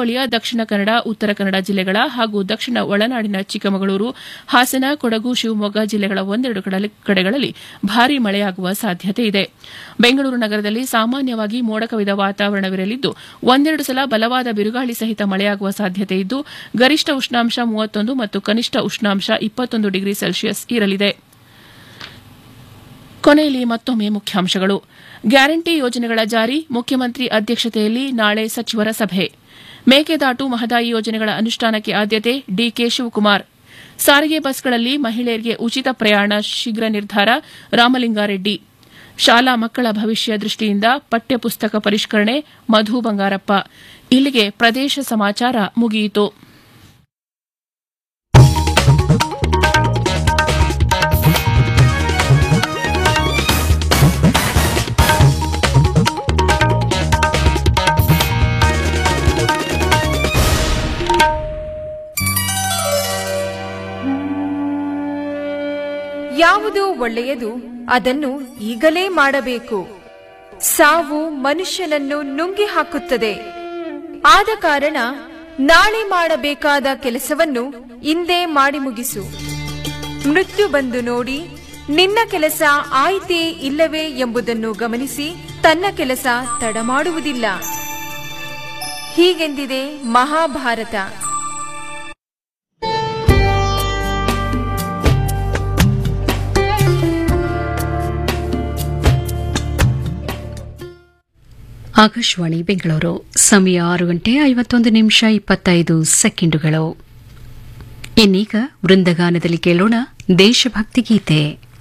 ಕರಾವಳಿಯ ದಕ್ಷಿಣ ಕನ್ನಡ ಉತ್ತರ ಕನ್ನಡ ಜಿಲ್ಲೆಗಳ ಹಾಗೂ ದಕ್ಷಿಣ ಒಳನಾಡಿನ ಚಿಕ್ಕಮಗಳೂರು ಹಾಸನ ಕೊಡಗು ಶಿವಮೊಗ್ಗ ಜಿಲ್ಲೆಗಳ ಒಂದೆರಡು ಕಡೆಗಳಲ್ಲಿ ಭಾರೀ ಮಳೆಯಾಗುವ ಸಾಧ್ಯತೆ ಇದೆ ಬೆಂಗಳೂರು ನಗರದಲ್ಲಿ ಸಾಮಾನ್ಯವಾಗಿ ಮೋಡ ಕವಿದ ವಾತಾವರಣವಿರಲಿದ್ದು ಒಂದೆರಡು ಸಲ ಬಲವಾದ ಬಿರುಗಾಳಿ ಸಹಿತ ಮಳೆಯಾಗುವ ಸಾಧ್ಯತೆ ಇದ್ದು ಗರಿಷ್ಠ ಉಷ್ಣಾಂಶ ಮೂವತ್ತೊಂದು ಮತ್ತು ಕನಿಷ್ಠ ಉಷ್ಣಾಂಶ ಇಪ್ಪತ್ತೊಂದು ಡಿಗ್ರಿ ಸೆಲ್ಸಿಯಸ್ ಇರಲಿದೆ ಕೊನೆಯಲ್ಲಿ ಮತ್ತೊಮ್ಮೆ ಮುಖ್ಯಾಂಶಗಳು ಗ್ಯಾರಂಟಿ ಯೋಜನೆಗಳ ಜಾರಿ ಮುಖ್ಯಮಂತ್ರಿ ಅಧ್ಯಕ್ಷತೆಯಲ್ಲಿ ನಾಳೆ ಸಚಿವರ ಸಭೆ ಮೇಕೆದಾಟು ಮಹದಾಯಿ ಯೋಜನೆಗಳ ಅನುಷ್ಠಾನಕ್ಕೆ ಆದ್ಯತೆ ಡಿಕೆ ಶಿವಕುಮಾರ್ ಸಾರಿಗೆ ಬಸ್ಗಳಲ್ಲಿ ಮಹಿಳೆಯರಿಗೆ ಉಚಿತ ಪ್ರಯಾಣ ಶೀಘ್ರ ನಿರ್ಧಾರ ರಾಮಲಿಂಗಾರೆಡ್ಡಿ ಶಾಲಾ ಮಕ್ಕಳ ಭವಿಷ್ಯ ದೃಷ್ಟಿಯಿಂದ ಪಠ್ಯಪುಸ್ತಕ ಪರಿಷ್ಕರಣೆ ಮಧು ಬಂಗಾರಪ್ಪ ಇಲ್ಲಿಗೆ ಪ್ರದೇಶ ಸಮಾಚಾರ ಮುಗಿಯಿತು ಯಾವುದು ಒಳ್ಳೆಯದು ಅದನ್ನು ಈಗಲೇ ಮಾಡಬೇಕು ಸಾವು ಮನುಷ್ಯನನ್ನು ನುಂಗಿ ಹಾಕುತ್ತದೆ ಆದ ಕಾರಣ ನಾಳೆ ಮಾಡಬೇಕಾದ ಕೆಲಸವನ್ನು ಇಂದೇ ಮಾಡಿ ಮುಗಿಸು ಮೃತ್ಯು ಬಂದು ನೋಡಿ ನಿನ್ನ ಕೆಲಸ ಆಯ್ತೇ ಇಲ್ಲವೇ ಎಂಬುದನ್ನು ಗಮನಿಸಿ ತನ್ನ ಕೆಲಸ ತಡ ಮಾಡುವುದಿಲ್ಲ ಹೀಗೆಂದಿದೆ ಮಹಾಭಾರತ ಆಕಾಶವಾಣಿ ಬೆಂಗಳೂರು ಸಮಯ ಆರು ಗಂಟೆ ಐವತ್ತೊಂದು ನಿಮಿಷ ಇಪ್ಪತ್ತೈದು ಸೆಕೆಂಡುಗಳು ಇನ್ನೀಗ ವೃಂದಗಾನದಲ್ಲಿ ಕೇಳೋಣ ದೇಶಭಕ್ತಿ ಗೀತೆ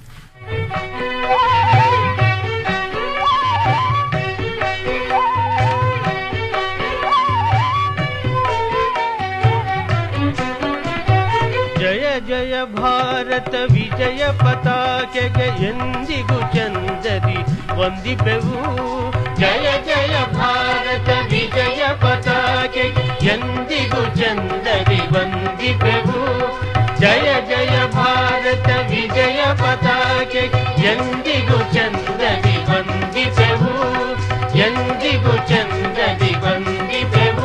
ಜಯ ಜಯ ಭಾರತ ವಿಜಯ ಪತಾಕೆಗೆ ಎಂದಿಗೂ ಚಂದರಿ ವಂದಿಪೆವು ಜಯ ಜಯ ಭಾರತ ವಿಜಯ ಪತಾಕೆಗೆ ಎಂದಿಗೂ ಚಂದರಿ ವಂದಿಪೆವು ಜಯ ಜಯ ಭಾರತ ವಿಜಯ ಪತಾಕೆ ಎಂದಿಗೂ ಚಂದರಿ ವಂದಿಪೆವು ಎಂದಿಗೂ ಚಂದರಿ ವಂದಿಪೆವು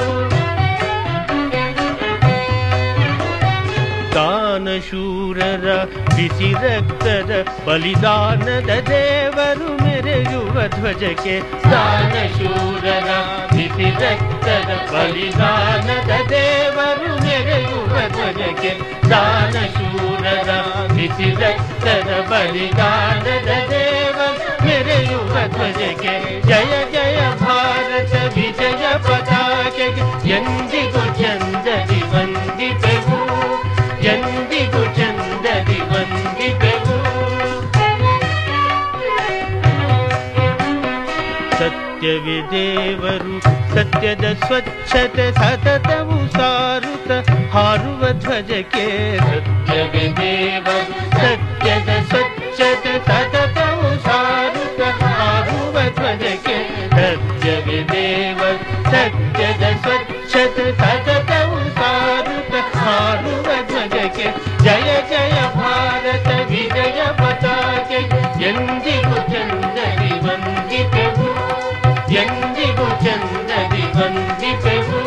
ದಾನಶೂರರ ಬಿಸಿ ರಕ್ತದ ಬಲಿದಾನದ ದೇವರು ಮೆರೆಯುವ ಧ್ವಜಕ್ಕೆ ದಾನಶೂರರ ಬಿಸಿ ರಕ್ತದ ಬಲಿದಾನದ ದೇವರು ಮೆರೆಯುವ ಧ್ವಜಕ್ಕೆ ದಾನಶೂರರ ಬಿಸಿ ರಕ್ತದ ಬಲಿದಾನದ ದೇವರು ಮೆರೆಯುವ ಧ್ವಜಕ್ಕೆ ಜಯ ಜಯ ಭಾರತ ವಿಜಯ ಪತಾಕೆಗೆ ಎಂದಿಗೂ ಚಂದದಿ ವಂದಿಪೆವು ಎಂದಿಗೂ ಚಂದದಿ ವಂದಿಪೆವು ಸತ್ಯವೇ ದೇವರು ಸತ್ಯದ ಸ್ವಚ್ಛತೆ ಸತತವು ಸಾರುತ್ತ ಹಾರುವ ಧ್ವಜಕ್ಕೆ ಸತ್ಯವೇ ದೇವರು ಸತ್ಯದ ಸ್ವಚ್ಛತೆ ಸತತವು ಸಾರುತ್ತ ಹಾರುವ ಧ್ವಜಕ್ಕೆ ಸತ್ಯವೇ ದೇವರು ಸತ್ಯದ ಸ್ವಚ್ಛತೆ ಸತತವು ಸಾರುತ್ತ ಹಾರುವ ಧ್ವಜಕ್ಕೆ ಜಯ ಜಯ ಭಾರತ ವಿಜಯ ಪತಾಕೆ ಎಂದಿಗೂ ಚಂದದಿ ವಂದಿಪೆವು ಎಂದಿಗೂ ಚಂದದಿ ವಂದಿಪೆವು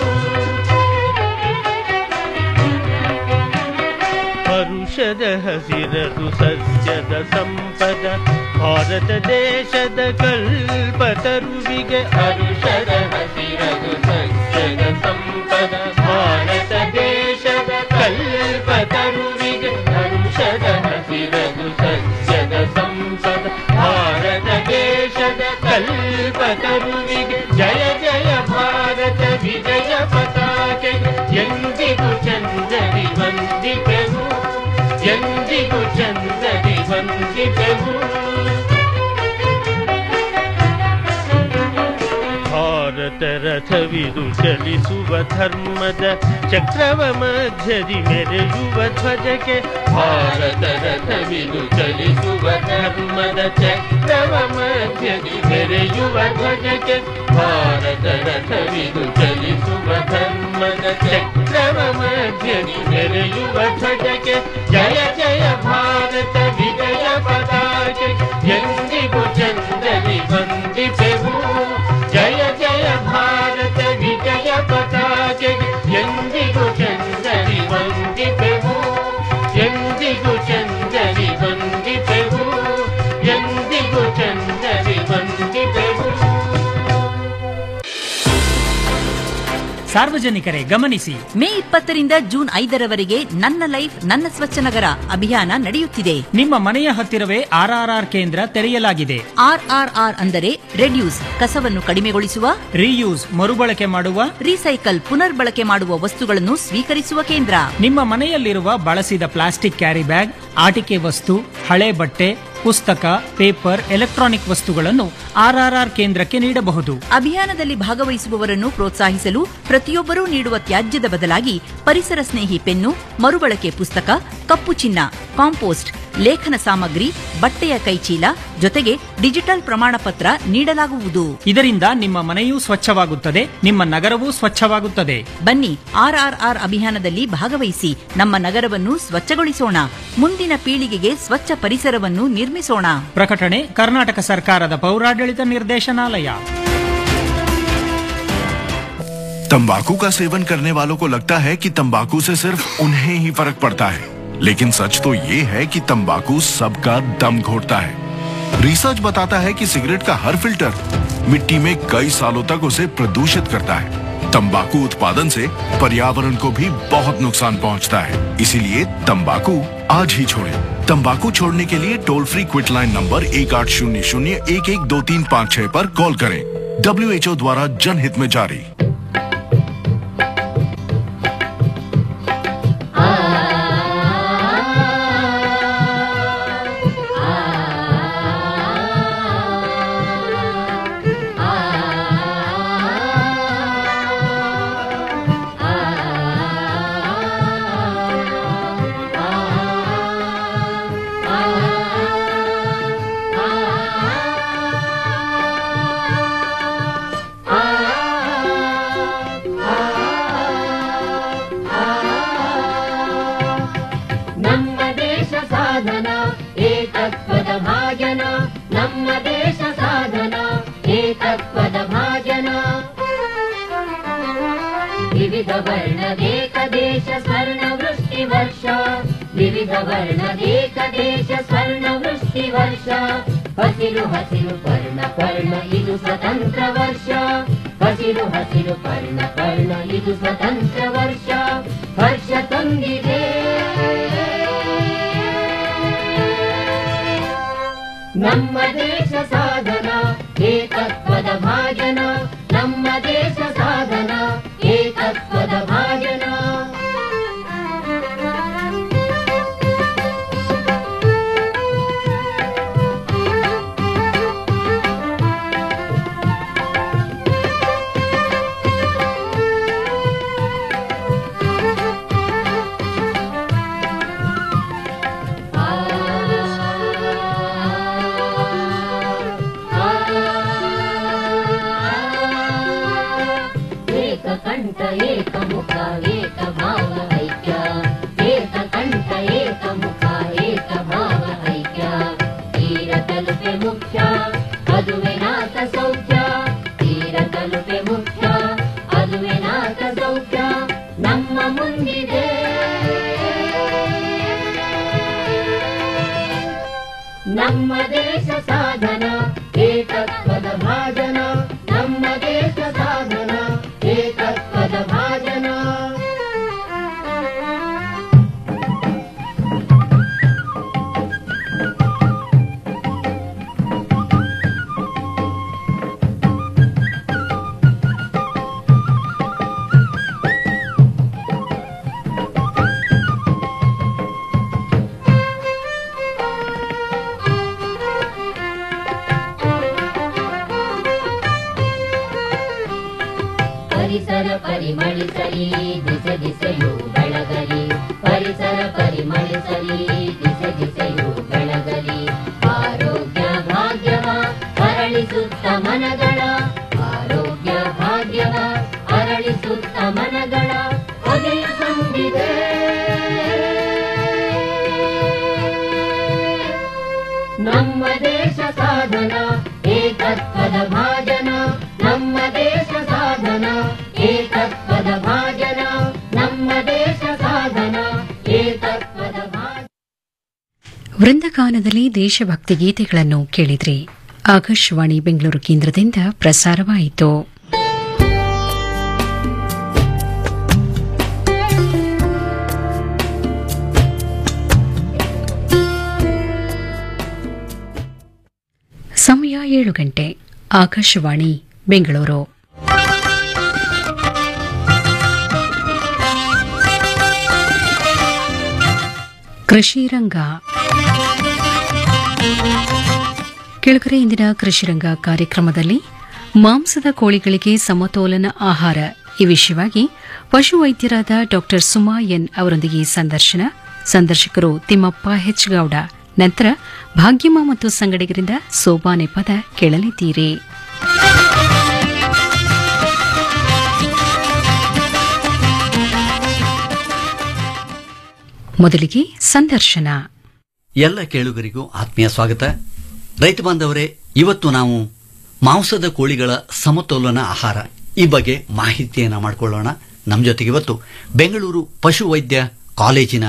ಪರುಷದ ಹಸಿರದು ಸಸ್ಯದ ಸಂಪದ ಭಾರತ ದೇಶದ ಕಲ್ಪತರುವಿಗೆ ಹರುಷದ ಹಸಿರದು ಸಸ್ಯದ ಸಂಪದ ಭಾರತ ದೇಶದ ಕಲ್ಪತರುವಿಗೆ ಹರುಷದ ಹಸಿರದು ಸಸ್ಯದ ಸಂಪದ ಭಾರತ ದೇಶದ ಕಲ್ಪತರುವಿಗೆ ಜಯ ಜಯ ಭಾರತ ವಿಜಯ ಪತಾಕೆ ಎಂದಿಗೂ ಚಂದದಿ ವಂದಿಪೆವು ಎಂದಿಗೂ ಚಂದದಿ ವಂದಿಪೆವು ಭಾರತ ರಥವಿದು ಚಲಿಸುವ ಧರ್ಮದ ಚಕ್ರವ ಮಧ್ಯದಿ ಮೆರೆಯುವ ಧ್ವಜಕ್ಕೆ ಭಾರತ ರಥವಿದು ಚಲಿಸುವ ಧರ್ಮದ ಚಕ್ರವ ಮಧ್ಯದಿ ಮೆರೆಯುವ ಧ್ವಜಕ್ಕೆ ಭಾರತ ರಥವಿದು ಚಲಿಸುವ ಧರ್ಮದ ಚಕ್ರವ ಮಧ್ಯದಿ ಮೆರೆಯುವ ಧ್ವಜಕ್ಕೆ ಜಯ ಜಯ ಭಾರತ ವಿಜಯ ಪತಾಕೆ ಎಂದಿಗೂ ಚಂದದಿ ವಂದಿಪೆವು ಜಯ ಜಯ ಭಾರತ ವಿಜಯ ಪತಾಕೆ ಸಾರ್ವಜನಿಕರೇ ಗಮನಿಸಿ ಮೇ ಇಪ್ಪತ್ತರಿಂದ ಜೂನ್ ಐದರವರೆಗೆ ನನ್ನ ಲೈಫ್ ನನ್ನ ಸ್ವಚ್ಛ ನಗರ ಅಭಿಯಾನ ನಡೆಯುತ್ತಿದೆ ನಿಮ್ಮ ಮನೆಯ ಹತ್ತಿರವೇ ಆರ್ಆರ್ಆರ್ ಕೇಂದ್ರ ತೆರೆಯಲಾಗಿದೆ ಆರ್ಆರ್ಆರ್ ಅಂದರೆ ರೆಡ್ಯೂಸ್ ಕಸವನ್ನು ಕಡಿಮೆಗೊಳಿಸುವ ರೀಯೂಸ್ ಮರುಬಳಕೆ ಮಾಡುವ ರೀಸೈಕಲ್ ಪುನರ್ಬಳಕೆ ಮಾಡುವ ವಸ್ತುಗಳನ್ನು ಸ್ವೀಕರಿಸುವ ಕೇಂದ್ರ ನಿಮ್ಮ ಮನೆಯಲ್ಲಿರುವ ಬಳಸಿದ ಪ್ಲಾಸ್ಟಿಕ್ ಕ್ಯಾರಿ ಬ್ಯಾಗ್ ಆಟಿಕೆ ವಸ್ತು ಹಳೆ ಬಟ್ಟೆ ಪುಸ್ತಕ ಪೇಪರ್ ಎಲೆಕ್ಟ್ರಾನಿಕ್ ವಸ್ತುಗಳನ್ನು ಆರ್ಆರ್ಆರ್ ಕೇಂದ್ರಕ್ಕೆ ನೀಡಬಹುದು ಅಭಿಯಾನದಲ್ಲಿ ಭಾಗವಹಿಸುವವರನ್ನು ಪ್ರೋತ್ಸಾಹಿಸಲು ಪ್ರತಿಯೊಬ್ಬರೂ ನೀಡುವ ತ್ಯಾಜ್ಯದ ಬದಲಾಗಿ ಪರಿಸರ ಸ್ನೇಹಿ ಪೆನ್ನು ಮರುಬಳಕೆ ಪುಸ್ತಕ ಕಪ್ಪು ಚಿನ್ನ ಕಾಂಪೋಸ್ಟ್ ಲೇಖನ ಸಾಮಗ್ರಿ ಬಟ್ಟೆಯ ಕೈಚೀಲ ಜೊತೆಗೆ ಡಿಜಿಟಲ್ ಪ್ರಮಾಣ ಪತ್ರ ನೀಡಲಾಗುವುದು ಇದರಿಂದ ನಿಮ್ಮ ಮನೆಯೂ ಸ್ವಚ್ಛವಾಗುತ್ತದೆ ನಿಮ್ಮ ನಗರವೂ ಸ್ವಚ್ಛವಾಗುತ್ತದೆ ಬನ್ನಿ ಆರ್ಆರ್ಆರ್ ಅಭಿಯಾನದಲ್ಲಿ ಭಾಗವಹಿಸಿ ನಮ್ಮ ನಗರವನ್ನು ಸ್ವಚ್ಛಗೊಳಿಸೋಣ ಮುಂದಿನ ಪೀಳಿಗೆಗೆ ಸ್ವಚ್ಛ ಪರಿಸರವನ್ನು ನಿರ್ಮಿಸೋಣ ಪ್ರಕಟಣೆ ಕರ್ನಾಟಕ ಸರ್ಕಾರದ ಪೌರಾಡಳಿತ ನಿರ್ದೇಶನಾಲಯ तंबाकू का सेवन करने वालों को लगता है कि तंबाकू से सिर्फ उन्हें ही फर्क पड़ता है लेकिन सच तो ये है कि तंबाकू सबका दम घोटता है रिसर्च बताता है कि सिगरेट का हर फिल्टर मिट्टी में कई सालों तक उसे प्रदूषित करता है तंबाकू उत्पादन से पर्यावरण को भी बहुत नुकसान पहुंचता है इसीलिए तंबाकू आज ही छोड़ें। तंबाकू छोड़ने के लिए toll free quit line number एक आठ शून्य शून्य एक एक दो तीन पाँच छह पर कॉल करें डब्ल्यू द्वारा जनहित में जारी ನಮ್ಮ ದೇಶ ಸಾಧನ ಏಕತ್ವದ ಭಾಜನ ನಮ್ಮ ದೇಶ ಸಾಧನ ಏಕತ್ವದ ಭಾಜನ ವಿವಿಧ ವರ್ಣದೇಕ ದೇಶ ಸ್ವರ್ಣ ವೃಷ್ಟಿ ವರ್ಷ ವಿವಿಧ ವರ್ಣದೇಕ ದೇಶ ಸ್ವರ್ಣ ವೃಷ್ಟಿ ವರ್ಷ ಹಸಿರು ಹಸಿರು ಪರ್ಣ ಪರ್ಣ ಇದು ಸ್ವತಂತ್ರ ವರ್ಷ ಹಸಿರು ಹಸಿರು ಪರ್ಣ ಪರ್ಣ ಇದು ಸ್ವತಂತ್ರ ವರ್ಷ ಹರ್ಷ ತಂದಿದೆ ನಮ್ಮ ದೇಶ ಸಾಧನ ಏಕತ್ವದ ಭಾಜನ ನಮ್ಮ ದೇಶ ಸಾಧನ ಏಕತ್ವದ ಭಾಜನ ಏಕಕಂಠ ಏಕಮುಖ ಏಕಭಾವ ಐಕ್ಯ ಏಕಕಂಠ ಏಕಮುಖ ಏಕಭಾವ ಐಕ್ಯ ತೀರ ತಲುಪೆ ಮುಖ್ಯ ಅದುವೆ ನಾಥ ಸೌಖ್ಯ ತೀರ ತಲುಪೆ ಮುಖ್ಯ ಅದುವೆ ನಾಥ ಸೌಖ್ಯ ನಮ್ಮ ಮುಂದಿದೆ ನಮ್ಮ ದೇಶ ಸಾಧನ ಏಕತ್ವದ ಭಾಜನ ನಮ್ಮ ದೇಶ ಸಾಧನ ಏಕತ್ವದ ಭಾಜನ ಪರಿಸರ ಪರಿಮಳಿಸಲಿ ದಿಸೆ ದಿಸೆಯು ಬೆಳಗಲಿ ಪರಿಸರ ಪರಿಮಳಿಸಲಿ ದಿಸೆ ದಿಸೆಯು ಬೆಳಗಲಿ ಆರೋಗ್ಯ ಭಾಗ್ಯವ ಅರಳಿಸುತ್ತ ಮನಗಳ ಆರೋಗ್ಯ ಭಾಗ್ಯವ ಅರಳಿಸುತ್ತ ಮನಗಳ ಹೊಗೆಯ ಸಂದಿದೆ ನಮ್ಮ ದೇಶ ಸಾಧನ ಏಕತ್ವದ ಭಾಜನ ನಮ್ಮ ದೇಶ ಸಾಧನ ಏಕತ್ವದ ಭಾಜನ ನಮ್ಮ ದೇಶ ಸಾಧನ ಏಕತ್ವದ ಭಾಜನ ವೃಂದಗಾನದಲ್ಲಿ ದೇಶಭಕ್ತಿ ಗೀತೆಗಳನ್ನು ಕೇಳಿದ್ರಿ ಆಕಾಶವಾಣಿ ಬೆಂಗಳೂರು ಕೇಂದ್ರದಿಂದ ಪ್ರಸಾರವಾಯಿತು ಏಳು ಗಂಟೆ ಆಕಾಶವಾಣಿ ಬೆಂಗಳೂರು ಕೃಷಿ ರಂಗ ಕೆಳಗರೆ ಇಂದಿನ ಕೃಷಿ ರಂಗ ಕಾರ್ಯಕ್ರಮದಲ್ಲಿ ಮಾಂಸದ ಕೋಳಿಗಳಿಗೆ ಸಮತೋಲನ ಆಹಾರ ಈ ವಿಷಯವಾಗಿ ಪಶುವೈದ್ಯರಾದ ಡಾಕ್ಟರ್ ಸುಮಾ ಎನ್ ಅವರೊಂದಿಗೆ ಸಂದರ್ಶನ ಸಂದರ್ಶಕರು ತಿಮ್ಮಪ್ಪ ಹೆಚ್ ಗೌಡ ನಂತರ ಭಾಗ್ಯಮ್ಮ ಮತ್ತು ಸಂಗಡಿಗರಿಂದ ಸೋಬಾನೆ ಪದ ಕೇಳಲಿದ್ದೀರಿ ಮೊದಲಿಗೆ ಸಂದರ್ಶನ ಎಲ್ಲ ಕೇಳುಗರಿಗೂ ಆತ್ಮೀಯ ಸ್ವಾಗತ ರೈತ ಬಾಂಧವರೇ ಇವತ್ತು ನಾವು ಮಾಂಸದ ಕೋಳಿಗಳ ಸಮತೋಲನ ಆಹಾರ ಈ ಬಗ್ಗೆ ಮಾಹಿತಿಯನ್ನ ಮಾಡಿಕೊಳ್ಳೋಣ ನಮ್ಮ ಜೊತೆಗೆ ಇವತ್ತು ಬೆಂಗಳೂರು ಪಶುವೈದ್ಯ ಕಾಲೇಜಿನ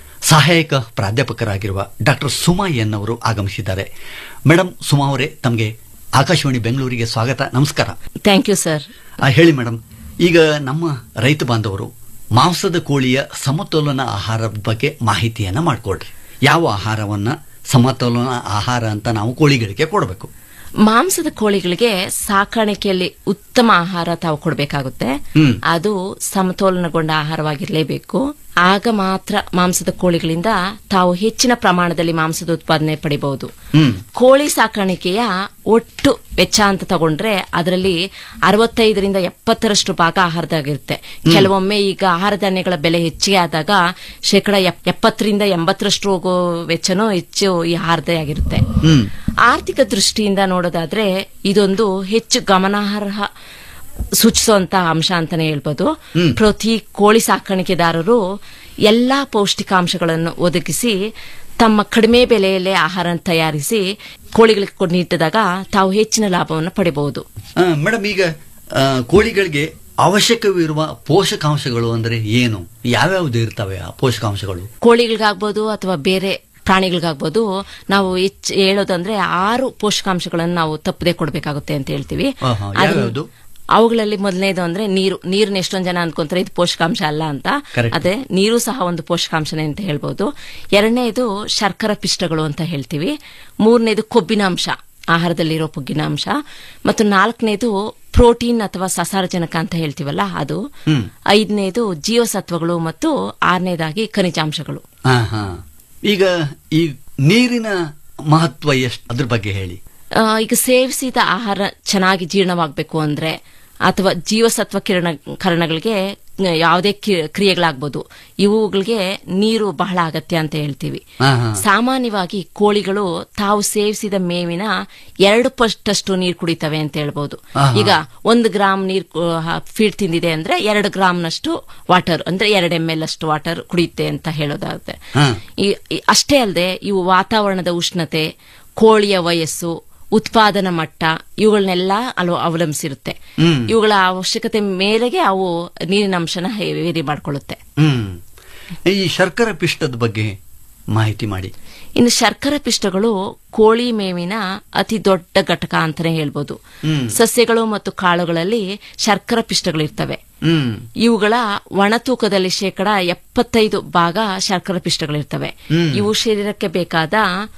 ಸಹಾಯಕ ಪ್ರಾಧ್ಯಾಪಕರಾಗಿರುವ ಡಾಕ್ಟರ್ ಸುಮಾ ಎನ್ ಅವರು ಆಗಮಿಸಿದ್ದಾರೆ ಮೇಡಮ್ ಸುಮಾ ಅವರೇ ತಮಗೆ ಆಕಾಶವಾಣಿ ಬೆಂಗಳೂರಿಗೆ ಸ್ವಾಗತ ನಮಸ್ಕಾರ ಥ್ಯಾಂಕ್ ಯು ಸರ್ ಆ, ಹೇಳಿ ಮೇಡಮ್ ಈಗ ನಮ್ಮ ರೈತ ಬಾಂಧವರು ಮಾಂಸದ ಕೋಳಿಯ ಸಮತೋಲನ ಆಹಾರದ ಬಗ್ಗೆ ಮಾಹಿತಿಯನ್ನ ಮಾಡಿಕೊಡ್ರಿ ಯಾವ ಆಹಾರವನ್ನ ಸಮತೋಲನ ಆಹಾರ ಅಂತ ನಾವು ಕೋಳಿಗಳಿಗೆ ಕೊಡಬೇಕು ಮಾಂಸದ ಕೋಳಿಗಳಿಗೆ ಸಾಕಾಣಿಕೆಯಲ್ಲಿ ಉತ್ತಮ ಆಹಾರ ತಾವು ಕೊಡಬೇಕಾಗುತ್ತೆ ಹ್ಮ್. ಅದು ಸಮತೋಲನಗೊಂಡ ಆಹಾರವಾಗಿರಲೇಬೇಕು ಆಗ ಮಾತ್ರ ಮಾಂಸದ ಕೋಳಿಗಳಿಂದ ತಾವು ಹೆಚ್ಚಿನ ಪ್ರಮಾಣದಲ್ಲಿ ಮಾಂಸದ ಉತ್ಪಾದನೆ ಪಡಿಬಹುದು ಹ್ಮ್ ಕೋಳಿ ಸಾಕಾಣಿಕೆಯ ಒಟ್ಟು ವೆಚ್ಚ ಅಂತ ತಗೊಂಡ್ರೆ ಅದರಲ್ಲಿ ಅರವತ್ತೈದರಿಂದ ಎಪ್ಪತ್ತರಷ್ಟು ಭಾಗ ಆಹಾರದಾಗಿರುತ್ತೆ ಕೆಲವೊಮ್ಮೆ ಈಗ ಆಹಾರ ಧಾನ್ಯಗಳ ಬೆಲೆ ಹೆಚ್ಚಿಗೆ ಆದಾಗ ಶೇಕಡ ಎಪ್- ಎಪ್ಪತ್ತರಿಂದ ಎಂಬತ್ತರಷ್ಟು ಹೋಗೋ ವೆಚ್ಚನೂ ಹೆಚ್ಚು ಈ ಆಹಾರದೇ ಆಗಿರುತ್ತೆ ಹ್ಮ್ ಆರ್ಥಿಕ ದೃಷ್ಟಿಯಿಂದ ನೋಡೋದಾದ್ರೆ ಇದೊಂದು ಹೆಚ್ಚು ಗಮನಾರ್ಹ ಸೂಚಿಸುವಂತ ಅಂಶ ಅಂತಾನೆ ಹೇಳ್ಬೋದು ಪ್ರತಿ ಕೋಳಿ ಸಾಕಾಣಿಕೆದಾರರು ಎಲ್ಲಾ ಪೌಷ್ಟಿಕಾಂಶಗಳನ್ನು ಒದಗಿಸಿ ತಮ್ಮ ಕಡಿಮೆ ಬೆಲೆಯಲ್ಲೇ ಆಹಾರ ತಯಾರಿಸಿ ಕೋಳಿಗಳಿಗೆ ಕೊಡ್- ನೀಡಿದಾಗ ತಾವು ಹೆಚ್ಚಿನ ಲಾಭವನ್ನು ಪಡಿಬಹುದು ಮೇಡಮ್ ಈಗ ಆ, ಕೋಳಿಗಳಿಗೆ ಅವಶ್ಯಕವಿರುವ ಪೋಷಕಾಂಶಗಳು ಅಂದ್ರೆ ಏನು ಯಾವ್ಯಾವ್ದು ಇರ್ತವೆ ಆ ಪೋಷಕಾಂಶಗಳು ಕೋಳಿಗಳಿಗಾಗ್ಬೋದು ಅಥವಾ ಬೇರೆ ಪ್ರಾಣಿಗಳಿಗಾಗ್ಬೋದು ನಾವು ಹೆಚ್ಚು ಹೇಳೋದಂದ್ರೆ ಆರು ಪೋಷಕಾಂಶಗಳನ್ನು ನಾವು ತಪ್ಪದೆ ಕೊಡಬೇಕಾಗುತ್ತೆ ಅಂತ ಹೇಳ್ತೀವಿ ಆಹಾ, ಅದನ್ನ- ಯಾವ್ಯಾವ್ದು? ಅವುಗಳಲ್ಲಿ ಮೊದಲನೇದು ಅಂದ್ರೆ ನೀರು ನೀರನ್ನ ಎಷ್ಟೊಂದ್ ಜನ ಅನ್ಕೊಂತಾರೆ ಇದು ಪೋಷಕಾಂಶ ಅಲ್ಲ ಅಂತ Correct. ಅದೇ ನೀರು ಸಹ ಒಂದು ಪೋಷಕಾಂಶನೇ ಅಂತ ಹೇಳ್ಬೋದು ಎರಡನೇದು ಶರ್ಕರ ಪಿಷ್ಟಗಳು ಅಂತ ಹೇಳ್ತೀವಿ ಮೂರನೇದು ಕೊಬ್ಬಿನಾಂಶ ಆಹಾರದಲ್ಲಿರೋ ಕೊಬ್ಬಿನಾಂಶ ಮತ್ತು ನಾಲ್ಕನೇದು ಪ್ರೋಟೀನ್ ಅಥವಾ ಸಸಾರಜನಕ ಅಂತ ಹೇಳ್ತೀವಲ್ಲ ಅದು ಐದನೇದು ಜೀವಸತ್ವಗಳು ಮತ್ತು ಆರನೇದಾಗಿ ಖನಿಜಾಂಶಗಳು ಹಾ ಹಾ ಈಗ ಈ ನೀರಿನ ಮಹತ್ವ ಎಷ್ಟು ಅದ್ರ ಬಗ್ಗೆ ಹೇಳಿ ಆ, ಈಗ ಸೇವಿಸಿದ ಆಹಾರ ಚೆನ್ನಾಗಿ ಜೀರ್ಣವಾಗಬೇಕು ಅಂದ್ರೆ ಅಥವಾ ಜೀವಸತ್ವ ಕಿರಣ ಕರಣಗಳಿಗೆ ಯಾವುದೇ ಕಿ- ಕ್ರಿಯೆಗಳಾಗ್ಬೋದು ಇವುಗಳಿಗೆ ನೀರು ಬಹಳ ಅಗತ್ಯ ಅಂತ ಹೇಳ್ತೀವಿ ಹಾ ಹಾ ಸಾಮಾನ್ಯವಾಗಿ ಕೋಳಿಗಳು ತಾವು ಸೇವಿಸಿದ ಮೇವಿನ ಎರಡು ಪಷ್ಟಷ್ಟು ನೀರು ಕುಡಿತವೆ ಅಂತ ಹೇಳ್ಬೋದು ಆಹಾ. ಈಗ ಒಂದು ಗ್ರಾಮ್ ನೀರು ಫೀಡ್ ತಿಂದಿದೆ ಅಂದ್ರೆ ಎರಡು ಗ್ರಾಮ್ನಷ್ಟು ವಾಟರ್ ಅಂದ್ರೆ ಎರಡು ಎಂ ಎಲ್ ಅಷ್ಟು ವಾಟರ್ ಕುಡಿಯುತ್ತೆ ಅಂತ ಹೇಳೋದಾಗುತ್ತೆ ಹಾ. ಈ- ಈ- ಅಷ್ಟೇ ಅಲ್ಲದೆ ಇವು ವಾತಾವರಣದ ಉಷ್ಣತೆ ಕೋಳಿಯ ವಯಸ್ಸು ಉತ್ಪಾದನಾ ಮಟ್ಟ ಇವುಗಳನ್ನೆಲ್ಲ ಅಲ್ವ ಅವಲಂಬಿಸಿರುತ್ತೆ ಹ್ಮ್. ಇವುಗಳ ಅವಶ್ಯಕತೆ ಮೇರೆಗೆ ಅವು ನೀರಿನ ಅಂಶನ ವೇರಿ ಮಾಡ್ಕೊಳ್ಳುತ್ತೆ ಹ್ಮ್ ಈ ಶರ್ಕರ ಪಿಷ್ಟದ ಬಗ್ಗೆ ಮಾಹಿತಿ ಮಾಡಿ ಇನ್ನು ಶರ್ಕರ ಪಿಷ್ಟಗಳು ಕೋಳಿ ಮೇವಿನ ಅತಿ ದೊಡ್ಡ ಘಟಕ ಅಂತಾನೆ ಹೇಳ್ಬೋದು ಹ್ಮ್. ಸಸ್ಯಗಳು ಮತ್ತು ಕಾಳುಗಳಲ್ಲಿ ಶರ್ಕರ ಪಿಷ್ಟಗಳಿರ್ತವೆ ಹ್ಮ್ ಇವುಗಳ ಒಣ ತೂಕದಲ್ಲಿ ಶೇಕಡ ಎಪ್ಪತ್ತೈದು ಭಾಗ ಶರ್ಕರ ಪಿಷ್ಟಗಳಿರ್ತವೆ ಹ್ಮ್. ಇವು ಶರೀರಕ್ಕೆ ಬೇಕಾದ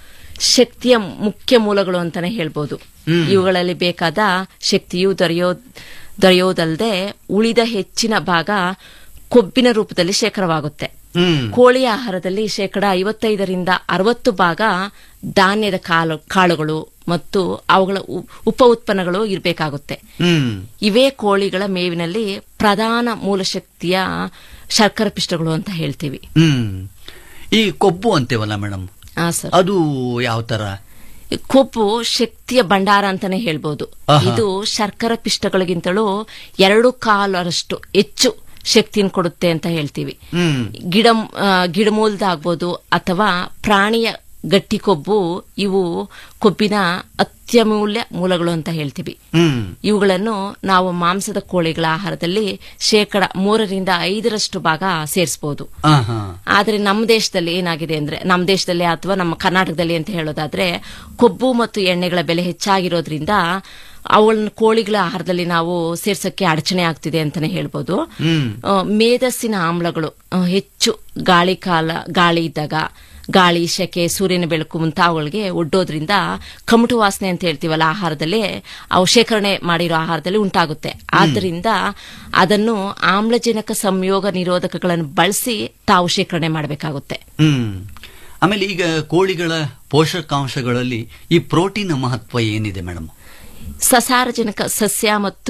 ಶಕ್ತಿಯ ಮುಖ್ಯ ಮೂಲಗಳು ಅಂತಾನೆ ಹೇಳ್ಬೋದು ಇವುಗಳಲ್ಲಿ ಬೇಕಾದ ಶಕ್ತಿಯು ದೊರೆಯೋ ದೊರೆಯೋದಲ್ಲದೆ ಉಳಿದ ಹೆಚ್ಚಿನ ಭಾಗ ಕೊಬ್ಬಿನ ರೂಪದಲ್ಲಿ ಶೇಖರವಾಗುತ್ತೆ ಹ್ಮ್ ಕೋಳಿ ಆಹಾರದಲ್ಲಿ ಶೇಕಡ ಐವತ್ತೈದರಿಂದ ಅರವತ್ತು ಭಾಗ ಧಾನ್ಯದ ಕಾಳು ಕಾಳುಗಳು ಮತ್ತು ಅವುಗಳ ಉ- ಉಪ ಉತ್ಪನ್ನಗಳು ಇರಬೇಕಾಗುತ್ತೆ ಹ್ಮ್ ಇವೇ ಕೋಳಿಗಳ ಮೇವಿನಲ್ಲಿ ಪ್ರಧಾನ ಮೂಲಶಕ್ತಿಯ ಶರ್ಕರ ಪಿಷ್ಟಗಳು ಅಂತ ಹೇಳ್ತೀವಿ ಹ್ಮ್ ಈ ಕೊಬ್ಬು ಅಂತೇವಲ್ಲ ಮೇಡಮ್ ಆ ಸರ್ ಅದು ಯಾವ ತರ ಈ ಕೊಬ್ಬು ಶಕ್ತಿಯ ಭಂಡಾರ ಅಂತಾನೆ ಹೇಳ್ಬೋದು ಆಹಾ. ಇದು ಶರ್ಕರ ಪಿಷ್ಟಗಳಿಗಿಂತಲೂ ಎರಡು ಕಾಲರಷ್ಟು ಹೆಚ್ಚು ಶಕ್ತಿಯನ್ನು ಕೊಡುತ್ತೆ ಅಂತ ಹೇಳ್ತೀವಿ ಹ್ಮ್ ಗಿಡ ಆ, ಗಿಡಮೂಲದಾಗ್ಬೋದು ಅಥವಾ ಪ್ರಾಣಿಯ ಗಟ್ಟಿ ಕೊಬ್ಬು ಇವು ಕೊಬ್ಬಿನ ಅತ್ಯಮೂಲ್ಯ ಮೂಲಗಳು ಅಂತ ಹೇಳ್ತೀವಿ ಹ್ಮ್ ಇವುಗಳನ್ನು ನಾವು ಮಾಂಸದ ಕೋಳಿಗಳ ಆಹಾರದಲ್ಲಿ ಶೇಕಡ ಮೂರರಿಂದ ಐದರಷ್ಟು ಭಾಗ ಸೇರಿಸಬಹುದು ಹಾ ಹಾ ಆದ್ರೆ ನಮ್ಮ ದೇಶದಲ್ಲಿ ಏನಾಗಿದೆ ಅಂದ್ರೆ ನಮ್ಮ ದೇಶದಲ್ಲಿ ಅಥವಾ ನಮ್ಮ ಕರ್ನಾಟಕದಲ್ಲಿ ಅಂತ ಹೇಳೋದಾದ್ರೆ ಕೊಬ್ಬು ಮತ್ತು ಎಣ್ಣೆಗಳ ಬೆಲೆ ಹೆಚ್ಚಾಗಿರೋದ್ರಿಂದ ಅವುಗಳನ್ನ ಕೋಳಿಗಳ ಆಹಾರದಲ್ಲಿ ನಾವು ಸೇರ್ಸಕ್ಕೆ ಅಡಚಣೆ ಆಗ್ತಿದೆ ಅಂತಾನೆ ಹೇಳ್ಬೋದು ಹ್ಮ್ ಆ, ಮೇಧಸ್ಸಿನ ಆಮ್ಲಗಳು ಆ, ಹೆಚ್ಚು ಗಾಳಿ ಕಾಲ ಗಾಳಿ ಇದ್ದಾಗ ಗಾಳಿ ಸೆಕೆ ಸೂರ್ಯನ ಬೆಳಕು ಮುಂತಾವುಗಳಿಗೆ ಒಡ್ಡೋದ್ರಿಂದ ಕಮಟು ವಾಸನೆ ಅಂತ ಹೇಳ್ತೀವಲ್ಲ ಆಹಾರದಲ್ಲಿ ಅವು ಶೇಖರಣೆ ಮಾಡಿರೋ ಆಹಾರದಲ್ಲಿ ಉಂಟಾಗುತ್ತೆ ಆದ್ದರಿಂದ ಅದನ್ನು ಆಮ್ಲಜನಕ ಸಂಯೋಗ ನಿರೋಧಕಗಳನ್ನು ಬಳಸಿ ತಾವು ಶೇಖರಣೆ ಮಾಡಬೇಕಾಗುತ್ತೆ ಹ್ಮ್ ಆಮೇಲೆ ಈಗ ಕೋಳಿಗಳ ಪೋಷಕಾಂಶಗಳಲ್ಲಿ ಈ ಪ್ರೋಟೀನ್ ಮಹತ್ವ ಏನಿದೆ ಮೇಡಮ್ ಸಸಾರಜನಕ ಸಸ್ಯ ಮತ್ತು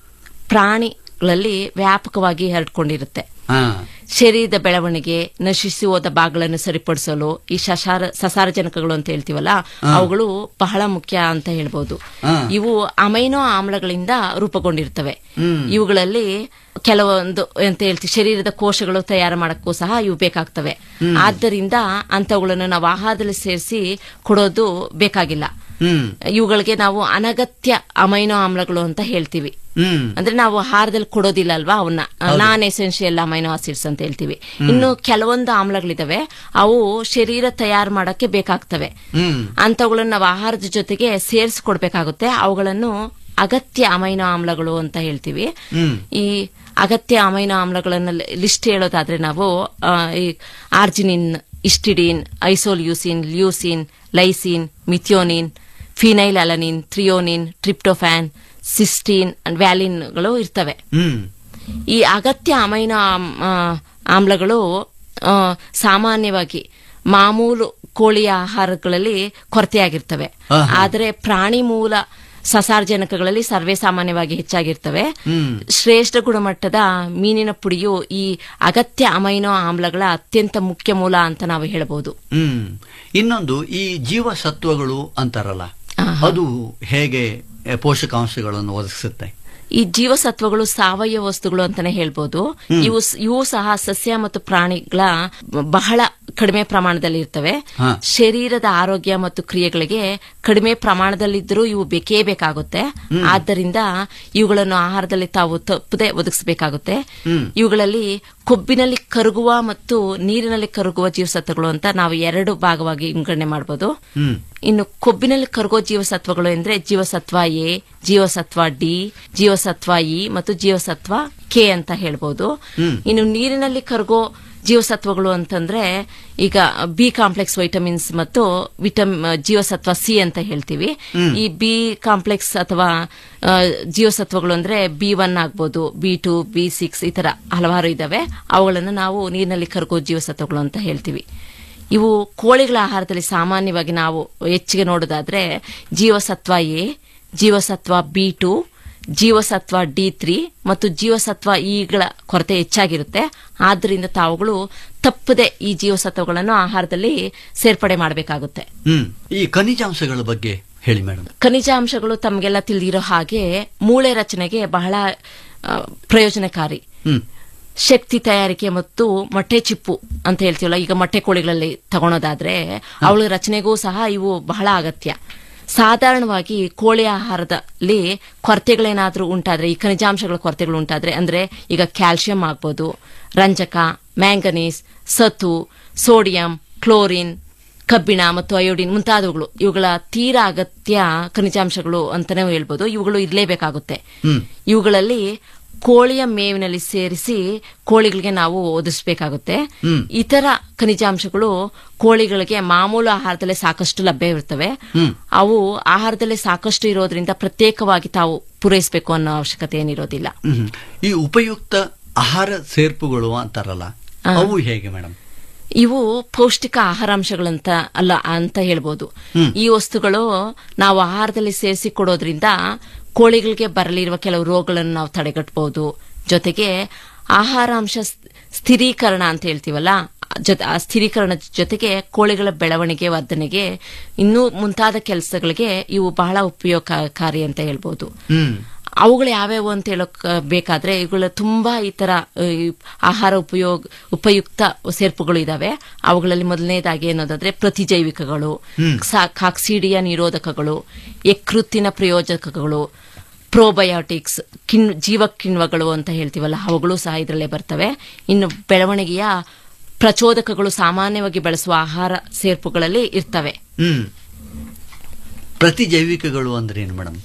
ಪ್ರಾಣಿಗಳಲ್ಲಿ ವ್ಯಾಪಕವಾಗಿ ಹರಡ್ಕೊಂಡಿರುತ್ತೆ ಹಾ ಶರೀರದ ಬೆಳವಣಿಗೆ ನಶಿಸಿ ಹೋದ ಭಾಗಗಳನ್ನು ಸರಿಪಡಿಸಲು ಈ ಸಸಾರ ಸಸಾರಜನಕಗಳು ಅಂತ ಹೇಳ್ತೀವಲ್ಲ ಅವುಗಳು ಬಹಳ ಮುಖ್ಯ ಅಂತ ಹೇಳ್ಬೋದು ಹಾ. ಇವು ಅಮೈನೋ ಆಮ್ಲಗಳಿಂದ ರೂಪುಗೊಂಡಿರ್ತವೆ ಹ್ಮ್. ಇವುಗಳಲ್ಲಿ ಕೆಲವೊಂದು ಅಂತ ಹೇಳ್ತೀವಿ ಶರೀರದ ಕೋಶಗಳು ತಯಾರು ಮಾಡಕ್ಕೂ ಸಹ ಇವು ಬೇಕಾಗ್ತವೆ ಆದ್ದರಿಂದ ಅಂತವುಗಳನ್ನು ನಾವು ಆಹಾರದಲ್ಲಿ ಸೇರಿಸಿ ಕೊಡೋದು ಬೇಕಾಗಿಲ್ಲ ಹ್ಮ್ ಇವುಗಳಿಗೆ ನಾವು ಅನಗತ್ಯ ಅಮೈನೋ ಆಮ್ಲಗಳು ಅಂತ ಹೇಳ್ತೀವಿ ಹ್ಮ್ ಅಂದ್ರೆ ನಾವು ಆಹಾರದಲ್ಲಿ ಕೊಡೋದಿಲ್ಲ ಅಲ್ವಾ ಅವನ್ನ ನಾನ್ ಎಸೆನ್ಷಿಯಲ್ ಅಮೈನೋ ಆಸಿಡ್ಸ್ ಅಂತ ಹೇಳ್ತೀವಿ ಇನ್ನು ಕೆಲವೊಂದು ಆಮ್ಲಗಳಿದಾವೆ ಅವು ಶರೀರ ತಯಾರು ಮಾಡಕ್ಕೆ ಬೇಕಾಗ್ತವೆ ಹ್ಮ್ ಅಂತವುಗಳನ್ನ ನಾವು ಆಹಾರದ ಜೊತೆಗೆ ಸೇರಿಸ್ಕೊಡ್ಬೇಕಾಗುತ್ತೆ ಅವುಗಳನ್ನು ಅಗತ್ಯ ಅಮೈನೋ ಆಮ್ಲಗಳು ಅಂತ ಹೇಳ್ತೀವಿ ಹ್ಮ್. ಈ ಅಗತ್ಯ ಅಮೈನೋ ಆಮ್ಲಗಳನ್ನ ಲಿಸ್ಟ್ ಹೇಳೋದಾದ್ರೆ ನಾವು ಆ, ಈ arginine histidine isoleucine leucine lysine methionine phenylalanine threonine tryptophan cysteine ವ್ಯಾಲಿನ್ಗಳು ಇರ್ತವೆ ಹ್ಮ್ ಈ ಅಗತ್ಯ ಅಮೈನೋ ಆಮ್- ಆ, ಆಮ್ಲಗಳು ಆ, ಸಾಮಾನ್ಯವಾಗಿ ಮಾಮೂಲು ಕೋಳಿಯ ಆಹಾರಗಳಲ್ಲಿ ಕೊರತೆಯಾಗಿರ್ತವೆ ಆಹಾ. ಆದರೆ ಪ್ರಾಣಿ ಮೂಲ ಸಸಾರಜನಕಗಳಲ್ಲಿ ಸರ್ವೇ ಸಾಮಾನ್ಯವಾಗಿ ಹೆಚ್ಚಾಗಿರ್ತವೆ ಹ್ಮ್. ಶ್ರೇಷ್ಠ ಗುಣಮಟ್ಟದ ಮೀನಿನ ಪುಡಿಯು ಈ ಅಗತ್ಯ ಅಮೈನೋ ಆಮ್ಲಗಳ ಅತ್ಯಂತ ಮುಖ್ಯ ಮೂಲ ಅಂತ ನಾವು ಹೇಳಬಹುದು ಹ್ಮ್ ಇನ್ನೊಂದು ಈ ಜೀವಸತ್ವಗಳು ಅಂತಾರಲ್ಲ ಆಹಾ. ಅದು ಹೇಗೆ ಎ, ಪೋಷಕಾಂಶಗಳನ್ನು ಒದಗಿಸುತ್ತೆ ಈ ಜೀವಸತ್ವಗಳು ಸಾವಯವ ವಸ್ತುಗಳು ಅಂತಾನೆ ಹೇಳ್ಬೋದು ಇವು ಸ್- ಇವು ಸಹ ಸಸ್ಯ ಮತ್ತು ಪ್ರಾಣಿಗಳ ಬಹಳ ಕಡಿಮೆ ಪ್ರಮಾಣದಲ್ಲಿ ಇರ್ತವೆ ಹಾ. ಶರೀರದ ಆರೋಗ್ಯ ಮತ್ತು ಕ್ರಿಯೆಗಳಿಗೆ ಕಡಿಮೆ ಪ್ರಮಾಣದಲ್ಲಿದ್ದರೂ ಇವು ಬೇಕೇ ಬೇಕಾಗುತ್ತೆ ಆದ್ದರಿಂದ ಇವುಗಳನ್ನು ಆಹಾರದಲ್ಲಿ ತಾವು ತಪ್ಪದೆ ಒದಗಿಸಬೇಕಾಗುತ್ತೆ ಹ್ಮ್. ಇವುಗಳಲ್ಲಿ ಕೊಬ್ಬಿನಲ್ಲಿ ಕರಗುವ ಮತ್ತು ನೀರಿನಲ್ಲಿ ಕರಗುವ ಜೀವಸತ್ವಗಳು ಅಂತ ನಾವು ಎರಡು ಭಾಗವಾಗಿ ವಿಂಗಡಣೆ ಮಾಡಬಹುದು ಹ್ಮ್ ಇನ್ನು ಕೊಬ್ಬಿನಲ್ಲಿ ಕರಗೋ ಜೀವಸತ್ವಗಳು ಅಂದ್ರೆ ಜೀವಸತ್ವ ಎ ಜೀವಸತ್ವ ಡಿ ಜೀವಸತ್ವ ಇ ಮತ್ತು ಜೀವಸತ್ವ ಕೆ ಅಂತ ಹೇಳ್ಬೋದು ಇನ್ನು ನೀರಿನಲ್ಲಿ ಕರಗೋ ಜೀವಸತ್ವಗಳು ಅಂತಂದ್ರೆ ಈಗ ಬಿ ಕಾಂಪ್ಲೆಕ್ಸ್ ವೈಟಮಿನ್ಸ್ ಮತ್ತು ವಿಟಮ್ ಜೀವಸತ್ವ ಸಿ ಅಂತ ಹೇಳ್ತೀವಿ ಈ ಬಿ ಕಾಂಪ್ಲೆಕ್ಸ್ ಅಥವಾ ಆ, ಜೀವಸತ್ವಗಳು ಅಂದ್ರೆ ಬಿ ಒನ್ ಆಗ್ಬೋದು ಬಿ ಟು ಬಿ ಸಿಕ್ಸ್ ಈ ತರ ಹಲವಾರು ಇದಾವೆ ಅವುಗಳನ್ನು ನಾವು ನೀರಿನಲ್ಲಿ ಕರಗೋ ಜೀವಸತ್ವಗಳು ಅಂತ ಹೇಳ್ತೀವಿ ಇವು ಕೋಳಿಗಳ ಆಹಾರದಲ್ಲಿ ಸಾಮಾನ್ಯವಾಗಿ ನಾವು ಹೆಚ್ಚಿಗೆ ನೋಡೋದಾದ್ರೆ ಜೀವಸತ್ವ ಎ ಜೀವಸತ್ವ ಬಿ ಟು ಜೀವಸತ್ವ ಡಿ ತ್ರೀ ಮತ್ತು ಜೀವಸತ್ವ ಇಗಳ ಕೊರತೆ ಹೆಚ್ಚಾಗಿರುತ್ತೆ ಆದ್ದರಿಂದ ತಾವುಗಳು ತಪ್ಪದೆ ಈ ಜೀವಸತ್ವಗಳನ್ನು ಆಹಾರದಲ್ಲಿ ಸೇರ್ಪಡೆ ಮಾಡಬೇಕಾಗುತ್ತೆ ಹ್ಮ್ ಈ ಖನಿಜಾಂಶಗಳ ಬಗ್ಗೆ ಹೇಳಿ ಮೇಡಮ್ ಖನಿಜಾಂಶಗಳು ತಮಗೆಲ್ಲ ತಿಳಿದಿರೋ ಹಾಗೆ ಮೂಳೆ ರಚನೆಗೆ ಬಹಳ ಆ, ಪ್ರಯೋಜನಕಾರಿ ಹ್ಮ್ ಶಕ್ತಿ ತಯಾರಿಕೆ ಮತ್ತು ಮೊಟ್ಟೆ ಚಿಪ್ಪು ಅಂತ ಹೇಳ್ತೀವಲ್ಲ ಈಗ ಮೊಟ್ಟೆ ಕೋಳಿಗಳಲ್ಲಿ ತಗೊಳೋದಾದ್ರೆ ಅವಳ ರಚನೆಗೂ ಸಹ ಇವು ಬಹಳ ಅಗತ್ಯ ಸಾಧಾರಣವಾಗಿ ಕೋಳಿ ಆಹಾರದಲ್ಲಿ ಕೊರತೆಗಳೇನಾದ್ರೂ ಉಂಟಾದ್ರೆ ಈ ಖನಿಜಾಂಶಗಳ ಕೊರತೆಗಳು ಉಂಟಾದ್ರೆ ಅಂದ್ರೆ ಈಗ ಕ್ಯಾಲ್ಸಿಯಂ ಆಗ್ಬೋದು ರಂಜಕ ಮ್ಯಾಂಗನೀಸ್ ಸತು ಸೋಡಿಯಂ ಕ್ಲೋರಿನ್ ಕಬ್ಬಿಣ ಮತ್ತು ಅಯೋಡಿನ್ ಮುಂತಾದವುಗಳು ಇವುಗಳ ತೀರಾ ಅಗತ್ಯ ಖನಿಜಾಂಶಗಳು ಅಂತಾನೆ ಹೇಳ್ಬೋದು ಇವುಗಳು ಇರಲೇಬೇಕಾಗುತ್ತೆ ಇವುಗಳಲ್ಲಿ ಕೋಳಿಯ ಮೇವಿನಲ್ಲಿ ಸೇರಿಸಿ ಕೋಳಿಗಳಿಗೆ ನಾವು ಒದಗಿಸಬೇಕಾಗುತ್ತೆ ಇತರ ಖನಿಜಾಂಶಗಳು ಕೋಳಿಗಳಿಗೆ ಮಾಮೂಲು ಆಹಾರದಲ್ಲೇ ಸಾಕಷ್ಟು ಲಭ್ಯವಿರ್ತವೆ ಅವು ಆಹಾರದಲ್ಲೇ ಸಾಕಷ್ಟು ಇರೋದ್ರಿಂದ ಪ್ರತ್ಯೇಕವಾಗಿ ತಾವು ಪೂರೈಸಬೇಕು ಅನ್ನೋ ಅವಶ್ಯಕತೆ ಏನಿರೋದಿಲ್ಲ ಹ್ಮ್. ಈ ಉಪಯುಕ್ತ ಆಹಾರ ಸೇರ್ಪುಗಳು ಅಂತಾರಲ್ಲ ಅವು ಹೇಗೆ ಮೇಡಮ್ ಇವು ಪೌಷ್ಟಿಕ ಆಹಾರಾಂಶಗಳಂತ ಅಲ್ಲ ಅಂತ ಹೇಳ್ಬೋದು ಈ ವಸ್ತುಗಳು ನಾವು ಆಹಾರದಲ್ಲಿ ಸೇರಿಸಿ ಕೊಡೋದ್ರಿಂದ ಕೋಳಿಗಳಿಗೆ ಬರಲಿರುವ ಕೆಲವು ರೋಗಗಳನ್ನು ನಾವು ತಡೆಗಟ್ಟಬಹುದು ಜೊತೆಗೆ ಆಹಾರಾಂಶ ಸ್- ಸ್ಥಿರೀಕರಣ ಅಂತ ಹೇಳ್ತೀವಲ್ಲ ಜೊತೆ ಆ ಸ್ಥಿರೀಕರಣ ಜೊತೆಗೆ ಕೋಳಿಗಳ ಬೆಳವಣಿಗೆ ವರ್ಧನೆಗೆ ಇನ್ನೂ ಮುಂತಾದ ಕೆಲಸಗಳಿಗೆ ಇವು ಬಹಳ ಉಪಯೋಗಕಾರಿ ಅಂತ ಹೇಳ್ಬೋದು ಹ್ಮ್ ಅವುಗಳು ಯಾವ್ಯಾವು ಅಂತ ಹೇಳಕ್ ಆ, ಬೇಕಾದ್ರೆ ಇವುಗಳ ತುಂಬಾ ಈ ತರ ಆ, ಈ ಆಹಾರ ಉಪಯೋಗ ಉಪಯುಕ್ತ ಸೇರ್ಪುಗಳು ಇದಾವೆ ಅವುಗಳಲ್ಲಿ ಮೊದಲನೇದಾಗಿ ಏನೋದಾದ್ರೆ ಪ್ರತಿಜೈವಿಕಗಳು ಸಾ- ಕಾಕ್ಸಿಡಿಯ ನಿರೋಧಕಗಳು ಯಕೃತ್ತಿನ ಪ್ರಯೋಜಕಗಳು ಪ್ರೋಬಯೋಟಿಕ್ಸ್ ಕಿಣ್ ಜೀವ ಕಿಣ್ವಗಳು ಅಂತ ಹೇಳ್ತೀವಲ್ಲ ಅವುಗಳು ಸಹ ಇದರಲ್ಲೇ ಬರ್ತವೆ ಇನ್ನು ಬೆಳವಣಿಗೆಯ ಪ್ರಚೋದಕಗಳು ಸಾಮಾನ್ಯವಾಗಿ ಬಳಸುವ ಆಹಾರ ಸೇರ್ಪುಗಳಲ್ಲಿ ಇರ್ತವೆ ಹ್ಮ್ ಪ್ರತಿಜೈವಿಕಗಳು ಅಂದ್ರೆ ಏನು ಮೇಡಮ್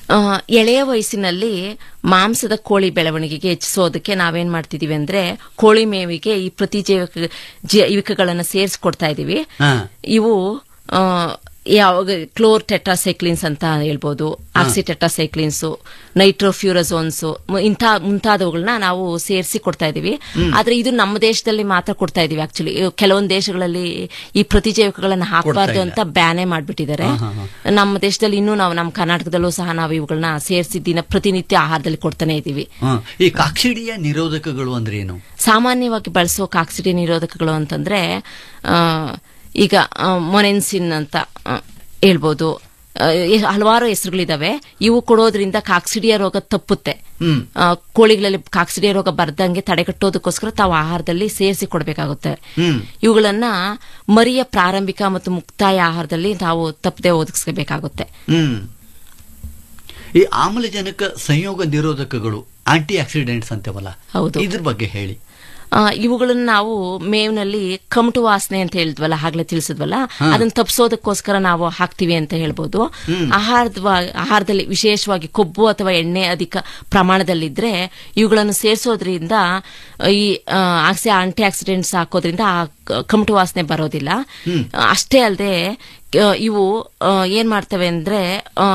ಆ, ಎಳೆಯ ವಯಸ್ಸಿನಲ್ಲಿ ಮಾಂಸದ ಕೋಳಿ ಬೆಳವಣಿಗೆಗೆ ಹೆಚ್ಚಿಸೋದಕ್ಕೆ ನಾವೇನ್ ಮಾಡ್ತಿದೀವಿ ಅಂದ್ರೆ ಕೋಳಿ ಮೇವಿಗೆ ಈ ಪ್ರತಿಜೀವಕ ಜೀವಿಕಗಳನ್ನ ಸೇರಿಸ್ಕೊಡ್ತಾ ಇದೀವಿ ಹಾ. ಇವು ಆ, ಯಾವಾಗ ಕ್ಲೋರ್ ಟೆಟ್ರಾಸೈಕ್ಲಿನ್ಸ್ ಅಂತ ಹೇಳ್ಬೋದು ಆಕ್ಸಿಟೆಟ್ರಾಸೈಕ್ಲಿನ್ಸ್ ನೈಟ್ರೋಫ್ಯೂರಜೋನ್ಸ್ ಇಂಥ ಮುಂತಾದವುಗಳನ್ನ ನಾವು ಸೇರಿಸಿ ಕೊಡ್ತಾ ಇದೀವಿ ಆದ್ರೆ ಇದು ನಮ್ಮ ದೇಶದಲ್ಲಿ ಮಾತ್ರ ಕೊಡ್ತಾ ಇದೀವಿ ಆಕ್ಚುಲಿ ಕೆಲವೊಂದು ದೇಶಗಳಲ್ಲಿ ಈ ಪ್ರತಿಜೀವಕಗಳನ್ನ ಹಾಕಬಾರ್ದು ಇಲ್ಲ. ಅಂತ ಬ್ಯಾನೇ ಮಾಡ್ಬಿಟ್ಟಿದ್ದಾರೆ ಹಾ, ಹಾ, ನಮ್ಮ ದೇಶದಲ್ಲಿ ಇನ್ನೂ ನಾವು ನಮ್ಮ ಕರ್ನಾಟಕದಲ್ಲೂ ಸಹ ನಾವು ಇವುಗಳನ್ನ ಸೇರಿಸಿ ದಿನ ಪ್ರತಿನಿತ್ಯ ಆಹಾರದಲ್ಲಿ ಕೊಡ್ತಾನೆ ಇದೀವಿ ಹ. ಈ ಕಾಕ್ಷಿಡಿಯ ನಿರೋಧಕಗಳು ಅಂದ್ರೆ ಏನು ಸಾಮಾನ್ಯವಾಗಿ ಬಳಸೋ ಕಾಕ್ಸಿಡಿ ನಿರೋಧಕಗಳು ಅಂತಂದ್ರೆ ಆ, ಈಗ ಆ, ಮೊನೆನ್ಸಿನ್ ಅಂತ ಆ, ಹೇಳ್ಬೋದು ಆ, ಎ- ಹಲವಾರು ಹೆಸರುಗಳಿದಾವೆ ಇವು ಕೊಡೋದ್ರಿಂದ ಕಾಕ್ಸಿಡಿಯ ರೋಗ ತಪ್ಪುತ್ತೆ ಹ್ಮ್ ಆ, ಕೋಳಿಗಳಲ್ಲಿ ಕಾಕ್ಸಿಡಿಯ ರೋಗ ಬರ್ದಂಗೆ ತಡೆಗಟ್ಟೋದಕ್ಕೋಸ್ಕರ ತಾವು ಆಹಾರದಲ್ಲಿ ಸೇರಿಸಿ ಕೊಡಬೇಕಾಗುತ್ತೆ ಹ್ಮ್ ಇವುಗಳನ್ನ ಮರಿಯ ಪ್ರಾರಂಭಿಕ ಮತ್ತು ಮುಕ್ತಾಯ ಆಹಾರದಲ್ಲಿ ನಾವು ತಪ್ಪದೆ ಒದಗಿಸಬೇಕಾಗುತ್ತೆ ಹ್ಮ್ ಈ ಆಮ್ಲಜನಕ ಸಂಯೋಗ ನಿರೋಧಕಗಳು ಆಂಟಿ ಆಕ್ಸಿಡೆಂಟ್ಸ್ ಅಂತೇವಲ್ಲ ಹೌದು. ಇದ್ರ ಬಗ್ಗೆ ಹೇಳಿ ಆ, ಇವುಗಳನ್ನ ನಾವು ಮೇವ್ನಲ್ಲಿ ಕಮಟು ವಾಸನೆ ಅಂತ ಹೇಳಿದ್ವಲ್ಲ ಆಗ್ಲೇ ತಿಳಿಸಿದ್ವಲ್ಲ ಅದನ್ನ ತಪ್ಪಿಸೋದಕ್ಕೋಸ್ಕರ ನಾವು ಹಾಕ್ತಿವಿ ಅಂತ ಹೇಳ್ಬೋದು ಆಹಾರದ ಆಹಾರದಲ್ಲಿ ವಿಶೇಷವಾಗಿ ಕೊಬ್ಬು ಅಥವಾ ಎಣ್ಣೆ ಅಧಿಕ ಪ್ರಮಾಣದಲ್ಲಿದ್ರೆ ಇವುಗಳನ್ನು ಸೇರಿಸೋದ್ರಿಂದ ಈ ಆ, ಆಕ್ಸಿ ಆಂಟಿ ಆಕ್ಸಿಡೆಂಟ್ಸ್ ಹಾಕೋದ್ರಿಂದ ಆ ಕ- ಕಮಟು ವಾಸನೆ ಬರೋದಿಲ್ಲ ಅಷ್ಟೇ ಅಲ್ಲದೆ ಇವು ಆ, ಏನ್ ಮಾಡ್ತವೆ ಅಂದ್ರೆ ಆ,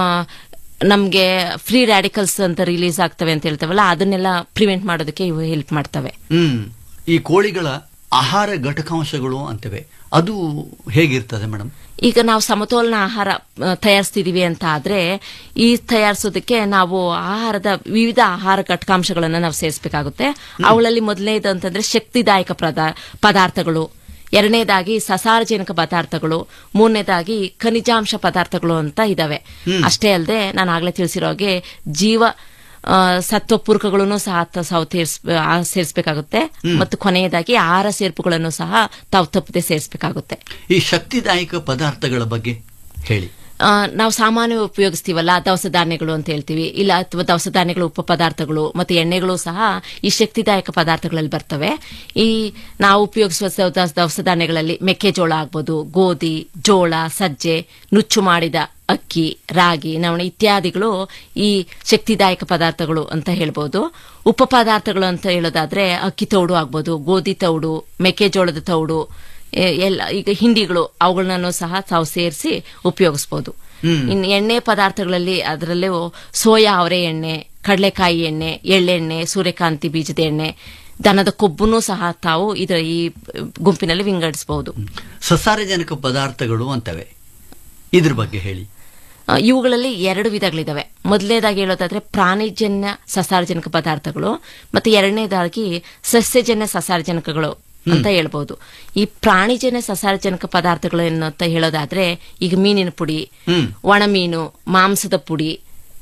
ನಮ್ಗೆ ಫ್ರೀ ರ್ಯಾಡಿಕಲ್ಸ್ ಅಂತ ರಿಲೀಸ್ ಆಗ್ತವೆ ಅಂತ ಹೇಳ್ತೇವಲ್ಲ ಅದನ್ನೆಲ್ಲ ಪ್ರಿವೆಂಟ್ ಮಾಡೋದಕ್ಕೆ ಇವು ಹೆಲ್ಪ್ ಮಾಡ್ತವೆ ಹ್ಮ್ ಈ ಕೋಳಿಗಳ ಆಹಾರ ಘಟಕಾಂಶಗಳು ಅಂತವೆ ಅದು ಹೇಗಿರ್ತದೆ ಮೇಡಮ್ ಈಗ ನಾವು ಸಮತೋಲನ ಆಹಾರ ಆ, ತಯಾರಿಸ್ತಿದೀವಿ ಅಂತ ಆದ್ರೆ ಈ ತಯಾರಿಸೋದಕ್ಕೆ ನಾವು ಆಹಾರದ ವಿವಿಧ ಆಹಾರ ಘಟಕಾಂಶಗಳನ್ನ ನಾವು ಸೇರಿಸಬೇಕಾಗುತ್ತೆ ಅವುಗಳಲ್ಲಿ ಮೊದಲನೇದು ಅಂತಂದ್ರೆ ಶಕ್ತಿದಾಯಕ ಪದಾ- ಪದಾರ್ಥಗಳು ಎರಡನೇದಾಗಿ ಸಸಾರಜನಕ ಪದಾರ್ಥಗಳು ಮೂರನೇದಾಗಿ ಖನಿಜಾಂಶ ಪದಾರ್ಥಗಳು ಅಂತ ಇದಾವೆ ಅಷ್ಟೇ ಅಲ್ಲದೆ ನಾನು ಆಗ್ಲೇ ತಿಳಿಸಿರೋ ಹಾಗೆ ಜೀವ ಆ, ಸತ್ವಪೂರಕಗಳನ್ನು ಸಹ ತ- ತಾವು ಸೇರ್ಸ್- ಆ, ಸೇರಿಸಬೇಕಾಗುತ್ತೆ ಮತ್ತು ಕೊನೆಯದಾಗಿ ಆಹಾರ ಸೇರ್ಪುಗಳನ್ನು ಸಹ ತಾವು ತಪ್ಪದೆ ಸೇರಿಸಬೇಕಾಗುತ್ತೆ ಈ ಶಕ್ತಿದಾಯಕ ಪದಾರ್ಥಗಳ ಬಗ್ಗೆ ಹೇಳಿ ಆ, ನಾವು ಸಾಮಾನ್ಯ ಉಪಯೋಗಿಸ್ತೀವಲ್ಲ ದವಸ ಧಾನ್ಯಗಳು ಅಂತ ಹೇಳ್ತೀವಿ ಇಲ್ಲ ಅಥವಾ ದವಸ ಧಾನ್ಯಗಳು ಉಪ ಪದಾರ್ಥಗಳು ಮತ್ತೆ ಎಣ್ಣೆಗಳು ಸಹ ಈ ಶಕ್ತಿದಾಯಕ ಪದಾರ್ಥಗಳಲ್ಲಿ ಬರ್ತವೆ ಈ ನಾವು ಉಪಯೋಗಿಸುವ ಸ- ದವಸ- ದವಸ ಧಾನ್ಯಗಳಲ್ಲಿ ಮೆಕ್ಕೆಜೋಳ ಆಗ್ಬೋದು ಗೋಧಿ ಜೋಳ ಸಜ್ಜೆ ನುಚ್ಚು ಮಾಡಿದ ಅಕ್ಕಿ ರಾಗಿ ನವಣೆ ಇತ್ಯಾದಿಗಳು ಈ ಶಕ್ತಿದಾಯಕ ಪದಾರ್ಥಗಳು ಅಂತ ಹೇಳ್ಬೋದು ಉಪ ಪದಾರ್ಥಗಳು ಅಂತ ಹೇಳೋದಾದ್ರೆ ಅಕ್ಕಿ ತೌಡು ಆಗ್ಬೋದು ಗೋಧಿ ತೌಡು ಮೆಕ್ಕೆಜೋಳದ ತೌಡು ಎ- ಎಲ್ಲ ಈಗ ಹಿಂಡಿಗಳು ಅವುಗಳನ್ನೂ ಸಹ ತಾವು ಸೇರಿಸಿ ಉಪಯೋಗಿಸಬಹುದು ಇನ್ನು ಎಣ್ಣೆ ಪದಾರ್ಥಗಳಲ್ಲಿ ಅದರಲ್ಲೂ ಸೋಯಾ ಅವರೆ ಎಣ್ಣೆ ಕಡಲೆಕಾಯಿ ಎಣ್ಣೆ ಎಳ್ಳೆಣ್ಣೆ ಸೂರ್ಯಕಾಂತಿ ಬೀಜದ ಎಣ್ಣೆ ದನದ ಕೊಬ್ಬನ್ನು ಸಹ ತಾವು ಇದರ ಈ ಗುಂಪಿನಲ್ಲಿ ವಿಂಗಡಿಸಬಹುದು ಸಸಾರಜನಕ ಪದಾರ್ಥಗಳು ಅಂತವೆ ಇದ್ರ ಬಗ್ಗೆ ಹೇಳಿ ಆ, ಇವುಗಳಲ್ಲಿ ಎರಡು ವಿಧಗಳಿದಾವೆ ಮೊದಲನೇದಾಗಿ ಹೇಳೋದಾದ್ರೆ ಪ್ರಾಣಿಜನ್ಯ ಸಸಾರಜನಕ ಪದಾರ್ಥಗಳು ಮತ್ತೆ ಎರಡನೇದಾಗಿ ಸಸ್ಯಜನ್ಯ ಸಸಾರಜನಕಗಳು ಅಂತ ಹೇಳ್ಬೋದು ಈ ಪ್ರಾಣಿಜನ್ಯ ಸಸಾರಜನಕ ಪದಾರ್ಥಗಳು ಏನು ಅಂತ ಹೇಳೋದಾದ್ರೆ ಈಗ ಮೀನಿನ ಪುಡಿ ಹ್ಮ್. ಒಣಮೀನು ಮಾಂಸದ ಪುಡಿ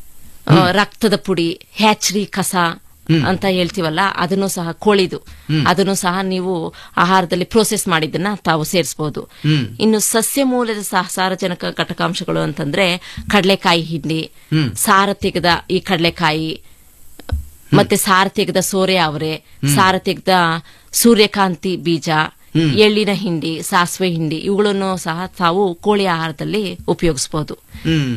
ಆ, ರಕ್ತದ ಪುಡಿ ಹ್ಯಾಚ್ರಿ ಕಸ ಅಂತ ಹೇಳ್ತೀವಲ್ಲ ಅದನ್ನು ಸಹ ಕೋಳಿದು ಅದನ್ನು ಸಹ ನೀವು ಆಹಾರದಲ್ಲಿ ಪ್ರೋಸೆಸ್ ಮಾಡಿದ್ದನ್ನ ತಾವು ಸೇರಿಸಬಹುದು ಇನ್ನು ಸಸ್ಯ ಮೂಲದ ಸಹ ಸಾರಜನಕ ಘಟಕಾಂಶಗಳು ಅಂತಂದ್ರೆ ಕಡಲೆಕಾಯಿ ಹಿಂಡಿ ಸಾರ ತೆಗೆದ ಈ ಕಡಲೆಕಾಯಿ ಮತ್ತೆ ಸಾರ ತೆಗೆದ ಸೋರೆ ಅವರೆ ಸಾರ ತೆಗೆದ ಸೂರ್ಯಕಾಂತಿ ಬೀಜ ಎಳ್ಳಿನ ಹಿಂಡಿ ಸಾಸಿವೆ ಹಿಂಡಿ ಇವುಗಳನ್ನು ಸಹ ತಾವು ಕೋಳಿ ಆಹಾರದಲ್ಲಿ ಉಪಯೋಗಿಸಬಹುದು ಹ್ಮ್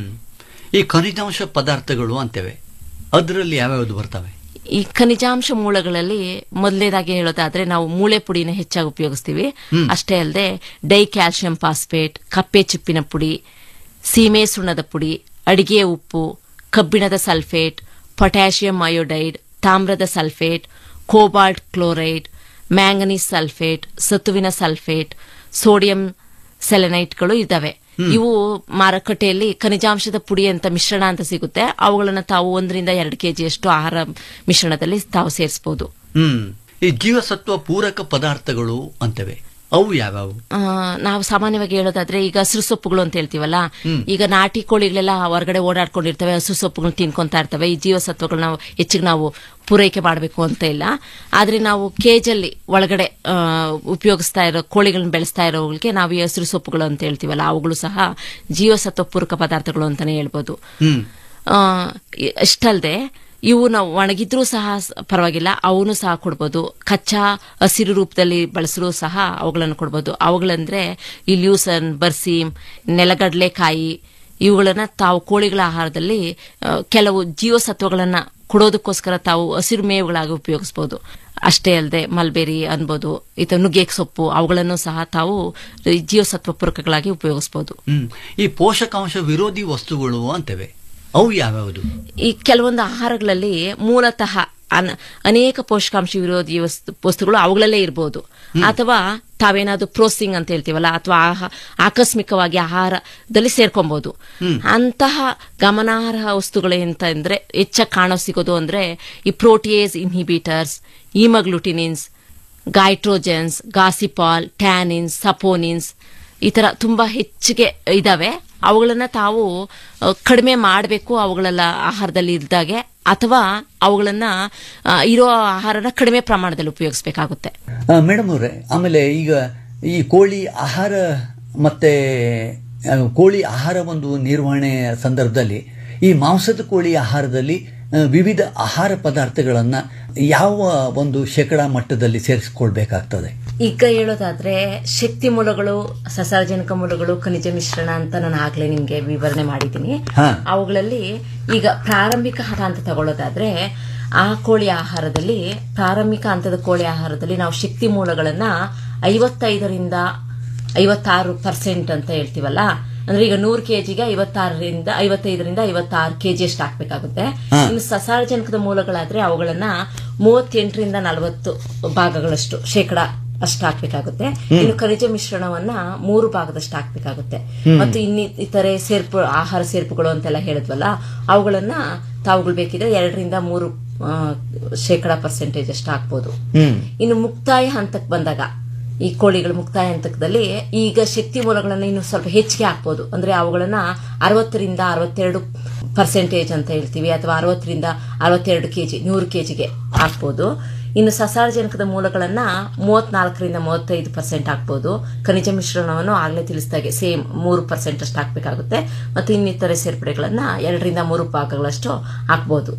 ಈ ಖನಿಜಾಂಶ ಪದಾರ್ಥಗಳು ಅಂತವೆ ಅದರಲ್ಲಿ ಯಾವ್ಯಾವ್ದು ಬರ್ತವೆ ಈ ಖನಿಜಾಂಶ ಮೂಲಗಳಲ್ಲಿ ಮೊದಲನೇದಾಗಿ ಹೇಳೋದಾದ್ರೆ ನಾವು ಮೂಳೆ ಪುಡಿನ ಹೆಚ್ಚಾಗಿ ಉಪಯೋಗಿಸ್ತೀವಿ ಅಷ್ಟೇ ಅಲ್ಲದೆ ಡೈ ಕ್ಯಾಲ್ಸಿಯಂ ಫಾಸ್ಫೇಟ್ ಕಪ್ಪೆ ಚಿಪ್ಪಿನ ಪುಡಿ ಸೀಮೆ ಸುಣ್ಣದ ಪುಡಿ ಅಡಿಗೆ ಉಪ್ಪು ಕಬ್ಬಿಣದ ಸಲ್ಫೇಟ್ ಪೊಟ್ಯಾಷಿಯಂ ಅಯೋಡೈಡ್ ತಾಮ್ರದ sulphate cobalt chloride manganese sulphate ಸತುವಿನ ಸಲ್ಫೇಟ್ ಸೋಡಿಯಂ ಸೆಲೆನೈಟ್ಗಳು ಇದ್ದಾವೆ ಇವು ಮಾರುಕಟ್ಟೆಯಲ್ಲಿ ಖನಿಜಾಂಶದ ಪುಡಿ ಅಂತ ಮಿಶ್ರಣ ಅಂತ ಸಿಗುತ್ತೆ ಅವುಗಳನ್ನ ತಾವು ಒಂದರಿಂದ ಎರಡು ಕೆಜಿಯಷ್ಟು ಆಹಾರ ಮಿಶ್ರಣದಲ್ಲಿ ತಾವು ಸೇರಿಸಬಹುದು ಹ್ಮ್ ಈ ಜೀವಸತ್ವ ಪೂರಕ ಪದಾರ್ಥಗಳು ಅಂತವೆ ಅವು ಯಾವ್ಯಾವು ಆ, ನಾವು ಸಾಮಾನ್ಯವಾಗಿ ಹೇಳೋದಾದ್ರೆ ಈಗ ಹಸಿರು ಸೊಪ್ಪುಗಳು ಅಂತ ಹೇಳ್ತೀವಲ್ಲ ಈಗ ನಾಟಿ ಕೋಳಿಗಳೆಲ್ಲ ಹೊರಗಡೆ ಓಡಾಡ್ಕೊಂಡಿರ್ತವೆ ಹಸಿರು ಸೊಪ್ಪುಗಳು ತಿನ್ಕೊಂತಾ ಇರ್ತವೆ ಈ ಜೀವಸತ್ವಗಳು ನಾವು ಹೆಚ್ಚಿಗೆ ನಾವು ಪೂರೈಕೆ ಮಾಡಬೇಕು ಅಂತ ಇಲ್ಲ ಆದ್ರೆ ನಾವು ಕೇಜಲ್ಲಿ ಒಳಗಡೆ ಆ, ಉಪಯೋಗಿಸ್ತಾ ಇರೋ ಕೋಳಿಗಳನ್ನ ಬೆಳೆಸ್ತಾ ಇರೋಗಳಿಗೆ ನಾವು ಈ ಹಸಿರು ಸೊಪ್ಪುಗಳು ಅಂತ ಹೇಳ್ತೀವಲ್ಲ ಅವುಗಳು ಸಹ ಜೀವಸತ್ವ ಪೂರಕ ಪದಾರ್ಥಗಳು ಅಂತಾನೆ ಹೇಳ್ಬೋದು ಹ್ಮ್ ಆ, ಇ- ಅಷ್ಟಲ್ದೆ ಇವು ನಾವು ಒಣಗಿದ್ರೂ ಸಹ ಸ- ಪರವಾಗಿಲ್ಲ ಅವನು ಸಹ ಕೊಡ್ಬೋದು ಕಚ್ಚಾ ಹಸಿರು ರೂಪದಲ್ಲಿ ಬಳಸಲು ಸಹ ಅವುಗಳನ್ನು ಕೊಡ್ಬೋದು ಅವುಗಳಂದ್ರೆ ಈ ಲ್ಯೂಸನ್ ಬರ್ಸೀಮ್ ನೆಲಗಡಲೆಕಾಯಿ ಇವುಗಳನ್ನ ತಾವು ಕೋಳಿಗಳ ಆಹಾರದಲ್ಲಿ ಆ, ಕೆಲವು ಜೀವಸತ್ವಗಳನ್ನ ಕೊಡೋದಕ್ಕೋಸ್ಕರ ತಾವು ಹಸಿರು ಮೇವುಗಳಾಗಿ ಉಪಯೋಗಿಸಬಹುದು ಅಷ್ಟೇ ಅಲ್ಲದೆ ಮಲ್ಬೇರಿ ಅನ್ಬೋದು ಇತ ನುಗ್ಗೆ ಸೊಪ್ಪು ಅವುಗಳನ್ನು ಸಹ ತಾವು ಈ ಜೀವಸತ್ವ ಪೂರಕಗಳಾಗಿ ಉಪಯೋಗಿಸಬಹುದು ಹ್ಮ್ ಈ ಪೋಷಕಾಂಶ ವಿರೋಧಿ ವಸ್ತುಗಳು ಅಂತೇವೆ ಅವು ಯಾವ್ಯಾವುದು ಈ ಕೆಲವೊಂದು ಆಹಾರಗಳಲ್ಲಿ ಮೂಲತಃ ಅನ- ಅನೇಕ ಪೋಷಕಾಂಶ ವಿರೋಧಿ ವಸ್ತು- ವಸ್ತುಗಳು ಅವುಗಳಲ್ಲೇ ಇರಬಹುದು ಅಥವಾ ತಾವೇನಾದ್ರು ಪ್ರೋಸಿಂಗ್ ಅಂತ ಹೇಳ್ತೀವಲ್ಲ ಅಥವಾ ಆಹ- ಆಕಸ್ಮಿಕವಾಗಿ ಆಹಾರದಲ್ಲಿ ಸೇರ್ಕೊಬಹುದು ಅಂತಹ ಗಮನಾರ್ಹ ವಸ್ತುಗಳು ಎಂತ ಅಂದ್ರೆ ಹೆಚ್ಚಾಗಿ ಕಾಣೋ ಸಿಗೋದು ಅಂದ್ರೆ ಈ protease inhibitors haemagglutinins goitrogens gossypol tannins saponins ಈ ತರ ತುಂಬಾ ಹೆಚ್ಚಿಗೆ ಇದಾವೆ ಅವುಗಳನ್ನ ತಾವು ಅ, ಕಡಿಮೆ ಮಾಡಬೇಕು ಅವುಗಳೆಲ್ಲ ಆಹಾರದಲ್ಲಿ ಇದ್ದಾಗೆ ಅಥವಾ ಅವುಗಳನ್ನ ಆ, ಇರೋ ಆಹಾರನ ಕಡಿಮೆ ಪ್ರಮಾಣದಲ್ಲಿ ಉಪಯೋಗಿಸಬೇಕಾಗುತ್ತೆ ಮೇಡಮ್ ಅವರೇ ಆಮೇಲೆ ಈಗ ಈ ಕೋಳಿ ಆಹಾರ ಮತ್ತೆ ಆ, ಕೋಳಿ ಆಹಾರ ಒಂದು ನಿರ್ವಹಣೆ ಸಂದರ್ಭದಲ್ಲಿ ಈ ಮಾಂಸದ ಕೋಳಿ ಆಹಾರದಲ್ಲಿ ಆ, ವಿವಿಧ ಆಹಾರ ಪದಾರ್ಥಗಳನ್ನ ಯಾವ ಒಂದು ಶೇಕಡ ಮಟ್ಟದಲ್ಲಿ ಸೇರಿಸಿಕೊಳ್ಬೇಕಾಗ್ತದೆ ಈಗ ಹೇಳೋದಾದ್ರೆ ಶಕ್ತಿ ಮೂಲಗಳು ಸಸಾರಜನಕ ಮೂಲಗಳು ಖನಿಜ ಮಿಶ್ರಣ ಅಂತ ನಾನು ಆಗ್ಲೇ ನಿಮ್ಗೆ ವಿವರಣೆ ಮಾಡಿದ್ದೀನಿ ಹಾ. ಅವುಗಳಲ್ಲಿ ಈಗ ಪ್ರಾರಂಭಿಕ ಹಂತ ಅಂತ ತಗೊಳ್ಳೋದಾದ್ರೆ ಆ ಕೋಳಿ ಆಹಾರದಲ್ಲಿ ಪ್ರಾರಂಭಿಕ ಹಂತದ ಕೋಳಿ ಆಹಾರದಲ್ಲಿ ನಾವು ಶಕ್ತಿ ಮೂಲಗಳನ್ನ ಐವತ್ತೈದರಿಂದ ಐವತ್ತಾರು ಪರ್ಸೆಂಟ್ ಅಂತ ಹೇಳ್ತೀವಲ್ಲ ಅಂದ್ರೆ ಈಗ ನೂರು ಕೆಜಿಗೆ ಐವತ್ತಾರರಿಂದ ಐವತ್ತೈದರಿಂದ ಐವತ್ತಾರು ಕೆಜಿ ಅಷ್ಟು ಹಾಕ್ಬೇಕಾಗುತ್ತೆ ಇನ್ನು ಸಸಾರಜನಕದ ಮೂಲಗಳಾದ್ರೆ ಅವುಗಳನ್ನ ಮೂವತ್ತೆಂಟರಿಂದ ನಲವತ್ತು ಭಾಗಗಳಷ್ಟು ಶೇಕಡ ಅಷ್ಟು ಹಾಕ್ಬೇಕಾಗುತ್ತೆ ಇನ್ನು ಖನಿಜ ಮಿಶ್ರಣವನ್ನ ಮೂರು ಭಾಗದಷ್ಟು ಹಾಕ್ಬೇಕಾಗುತ್ತೆ ಮತ್ತು ಇನ್ನು ಇತರೆ ಸೇರ್ಪು ಆಹಾರ ಸೇರ್ಪುಗಳು ಅಂತೆಲ್ಲ ಹೇಳಿದ್ವಲ್ಲ ಅವುಗಳನ್ನ ತಾವುಗಳು ಬೇಕಿದ್ರೆ ಎರಡರಿಂದ ಮೂರು ಆ, ಶೇಕಡ ಪರ್ಸೆಂಟೇಜ್ ಅಷ್ಟು ಹಾಕ್ಬೋದು ಇನ್ನು ಮುಕ್ತಾಯ ಹಂತಕ್ಕೆ ಬಂದಾಗ ಈ ಕೋಳಿಗಳ ಮುಕ್ತಾಯ ಹಂತಕದಲ್ಲಿ ಈಗ ಶಕ್ತಿ ಮೂಲಗಳನ್ನ ಇನ್ನು ಸ್ವಲ್ಪ ಹೆಚ್ಚಿಗೆ ಹಾಕ್ಬೋದು ಅಂದ್ರೆ ಅವುಗಳನ್ನ ಅರವತ್ತರಿಂದ ಅರವತ್ತೆರಡು ಪರ್ಸೆಂಟೇಜ್ ಅಂತ ಹೇಳ್ತೀವಿ ಅಥವಾ ಅರವತ್ತರಿಂದ ಅರವತ್ತೆರಡು ಕೆಜಿ ನೂರು ಕೆಜಿಗೆ ಹಾಕ್ಬೋದು ಇನ್ನು ಸಸಾರಜನಕದ ಮೂಲಗಳನ್ನ ಮೂವತ್ನಾಲ್ಕರಿಂದ ಮೂವತ್ತೈದು ಪರ್ಸೆಂಟ್ ಹಾಕ್ಬೋದು ಖನಿಜ ಮಿಶ್ರಣವನ್ನು ಆಗ್ಲೇ ತಿಳಿಸಿದಾಗೆ ಸೇಮ್ ಮೂರು ಪರ್ಸೆಂಟ್ ಅಷ್ಟು ಹಾಕ್ಬೇಕಾಗುತ್ತೆ ಮತ್ತು ಇನ್ನಿತರೆ ಸೇರ್ಪಡೆಗಳನ್ನ ಎರಡರಿಂದ ಮೂರು ಭಾಗಗಳಷ್ಟು ಹಾಕ್ಬೋದು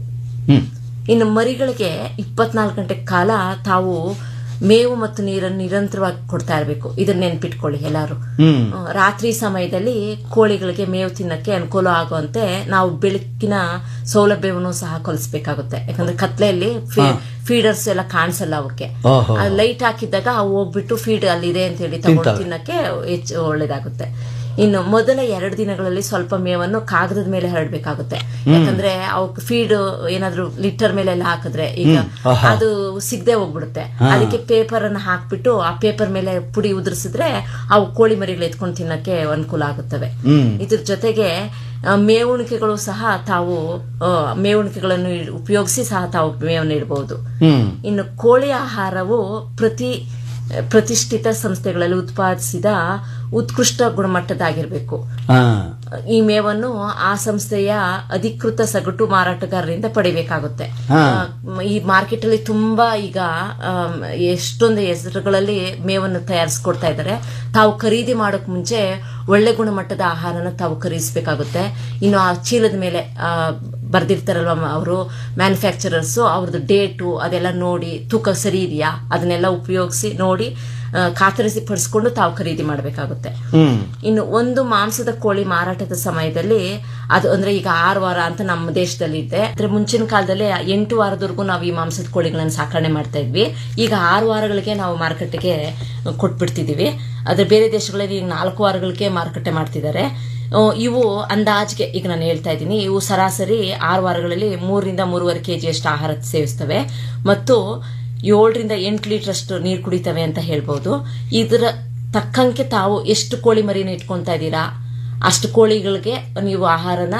ಇನ್ನು ಮರಿಗಳಿಗೆ ಇಪ್ಪತ್ನಾಲ್ಕು ಗಂಟೆ ಕಾಲ ತಾವು ಮೇವು ಮತ್ತು ನೀರನ್ನು ನಿರಂತರವಾಗಿ ಕೊಡ್ತಾ ಇರಬೇಕು ಇದನ್ನ ನೆನ್ಪಿಟ್ಕೊಳ್ಳಿ ಎಲ್ಲಾರು ಹ್ಮ್, ರಾತ್ರಿ ಸಮಯದಲ್ಲಿ ಕೋಳಿಗಳಿಗೆ ಮೇವು ತಿನ್ನಕ್ಕೆ ಅನುಕೂಲ ಆಗುವಂತೆ ನಾವು ಬೆಳಕಿನ ಸೌಲಭ್ಯವನ್ನು ಸಹ ಕಲಿಸ್ಬೇಕಾಗುತ್ತೆ ಯಾಕಂದ್ರೆ ಕತ್ಲೆಯಲ್ಲಿ ಫೀಡರ್ಸ್ ಎಲ್ಲ ಕಾಣಿಸಲ್ಲ ಅವಕ್ಕೆ ಓಹೋ. ಲೈಟ್ ಹಾಕಿದ್ದಾಗ ಅವು ಹೋಗ್ಬಿಟ್ಟು ಫೀಡ್ ಅಲ್ಲಿದೆ ಅಂತ ಹೇಳಿ ತಗೊಂಡು ತಿಂತವೆ. ತಿನ್ನಕ್ಕೆ ಹೆಚ್ಚು ಒಳ್ಳೇದಾಗುತ್ತೆ ಇನ್ನು ಮೊದಲ ಎರಡು ದಿನಗಳಲ್ಲಿ ಸ್ವಲ್ಪ ಮೇವನ್ನು ಕಾಗದದ ಮೇಲೆ ಹರಡ್ಬೇಕಾಗುತ್ತೆ ಯಾಕಂದ್ರೆ ಅವಕ್ಕೆ ಫೀಡ್ ಏನಾದ್ರೂ ಲಿಟರ್ ಮೇಲೆ ಎಲ್ಲ ಹಾಕಿದ್ರೆ ಈಗ ಆಹಾ. ಅದು ಸಿಗದೆ ಹೋಗ್ಬಿಡುತ್ತೆ ಅದಕ್ಕೆ ಪೇಪರ್ ಅನ್ನ ಹಾಕ್ಬಿಟ್ಟು ಆ ಪೇಪರ್ ಮೇಲೆ ಪುಡಿ ಉದುರಿಸಿದ್ರೆ ಅವು ಕೋಳಿ ಮರಿಗಳು ಎತ್ಕೊಂಡು ತಿನ್ನಕ್ಕೆ ಅನುಕೂಲ ಆಗುತ್ತವೆ ಇದ್ರ ಜೊತೆಗೆ ಆ, ಮೇವುಣಿಕೆಗಳು ಸಹ ತಾವು ಆ, ಮೇವುಣಿಕೆಗಳನ್ನು ಇಡ್- ಉಪಯೋಗಿಸಿ ಸಹ ತಾವು ಮೇವನ್ನು ಇಡಬಹುದು ಇನ್ನು ಕೋಳಿ ಆಹಾರವು ಪ್ರತಿ ಪ್ರತಿಷ್ಠಿತ ಸಂಸ್ಥೆಗಳಲ್ಲಿ ಉತ್ಪಾದಿಸಿದ ಉತ್ಕೃಷ್ಟ ಗುಣಮಟ್ಟದಾಗಿರಬೇಕು ಹಾ ಈ ಮೇವನ್ನು ಆ ಸಂಸ್ಥೆಯ ಅಧಿಕೃತ ಸಗಟು ಮಾರಾಟಗಾರರಿಂದ ಪಡಿಬೇಕಾಗುತ್ತೆ ಆ, ಈ ಮಾರ್ಕೆಟ್ ಅಲ್ಲಿ ತುಂಬಾ ಈಗ ಆಮ್, ಎಷ್ಟೊಂದು ಹೆಸರುಗಳಲ್ಲಿ ಮೇವನ್ನು ತಯಾರಿಸ್ಕೊಡ್ತಾ ಇದ್ದಾರೆ ತಾವು ಖರೀದಿ ಮಾಡೋಕ್ ಮುಂಚೆ ಒಳ್ಳೆ ಗುಣಮಟ್ಟದ ಆಹಾರನ ತಾವು ಖರೀದಿಸಬೇಕಾಗುತ್ತೆ ಇನ್ನು ಆ ಚೀಲದ ಮೇಲೆ ಆ, ಬರ್ದಿರ್ತಾರಲ್ವ ಅವರು ಮ್ಯಾನುಫ್ಯಾಕ್ಚರರ್ಸ್ ಅವ್ರದ್ದು ಡೇಟು ಅದೆಲ್ಲ ನೋಡಿ ತೂಕ ಸರಿ ಇದೆಯಾ ಅದನ್ನೆಲ್ಲ ಉಪಯೋಗಿಸಿ ನೋಡಿ ಆ, ಖಾತರಿಸಿ ಪಡಿಸ್ಕೊಂಡು ತಾವು ಖರೀದಿ ಮಾಡಬೇಕಾಗುತ್ತೆ ಇನ್ನು ಒಂದು ಮಾಂಸದ ಕೋಳಿ ಮಾರಾಟದ ಸಮಯದಲ್ಲಿ ಅದು ಅಂದ್ರೆ ಈಗ ಆರು ವಾರ ಅಂತ ನಮ್ಮ ದೇಶದಲ್ಲಿ ಇದೆ ಅಂದ್ರೆ ಮುಂಚಿನ ಕಾಲದಲ್ಲಿ ಎಂಟು ವಾರದವರೆಗೂ ನಾವು ಈ ಮಾಂಸದ ಕೋಳಿಗಳನ್ನ ಸಾಕಣೆ ಮಾಡ್ತಾ ಇದ್ವಿ ಈಗ ಆರು ವಾರಗಳಿಗೆ ನಾವು ಮಾರುಕಟ್ಟೆಗೆ ಕೊಟ್ಬಿಡ್ತಿದೀವಿ ಆದ್ರೆ ಬೇರೆ ದೇಶಗಳಲ್ಲಿ ಈಗ ನಾಲ್ಕು ವಾರಗಳಿಗೆ ಮಾರುಕಟ್ಟೆ ಮಾಡ್ತಿದ್ದಾರೆ ಆ, ಇವು ಅಂದಾಜ್ಗೆ ಈಗ ನಾನು ಹೇಳ್ತಾ ಇದ್ದೀನಿ ಇವು ಸರಾಸರಿ ಆರು ವಾರಗಳಲ್ಲಿ ಮೂರರಿಂದ ಮೂರುವರೆ ಕೆಜಿಯಷ್ಟು ಆಹಾರ ಸೇವಿಸ್ತವೆ ಮತ್ತು ಏಳರಿಂದ ಎಂಟು ಲೀಟರ್ ಅಷ್ಟು ನೀರು ಕುಡಿತವೆ ಅಂತ ಹೇಳ್ಬೋದು ಇದರ ತಕ್ಕಂಗೆ ತಾವು ಎಷ್ಟು ಕೋಳಿ ಮರಿನ ಇಟ್ಕೊಂತಾ ಇದ್ದೀರಾ ಅಷ್ಟು ಕೋಳಿಗಳಿಗೆ ನೀವು ಆಹಾರನ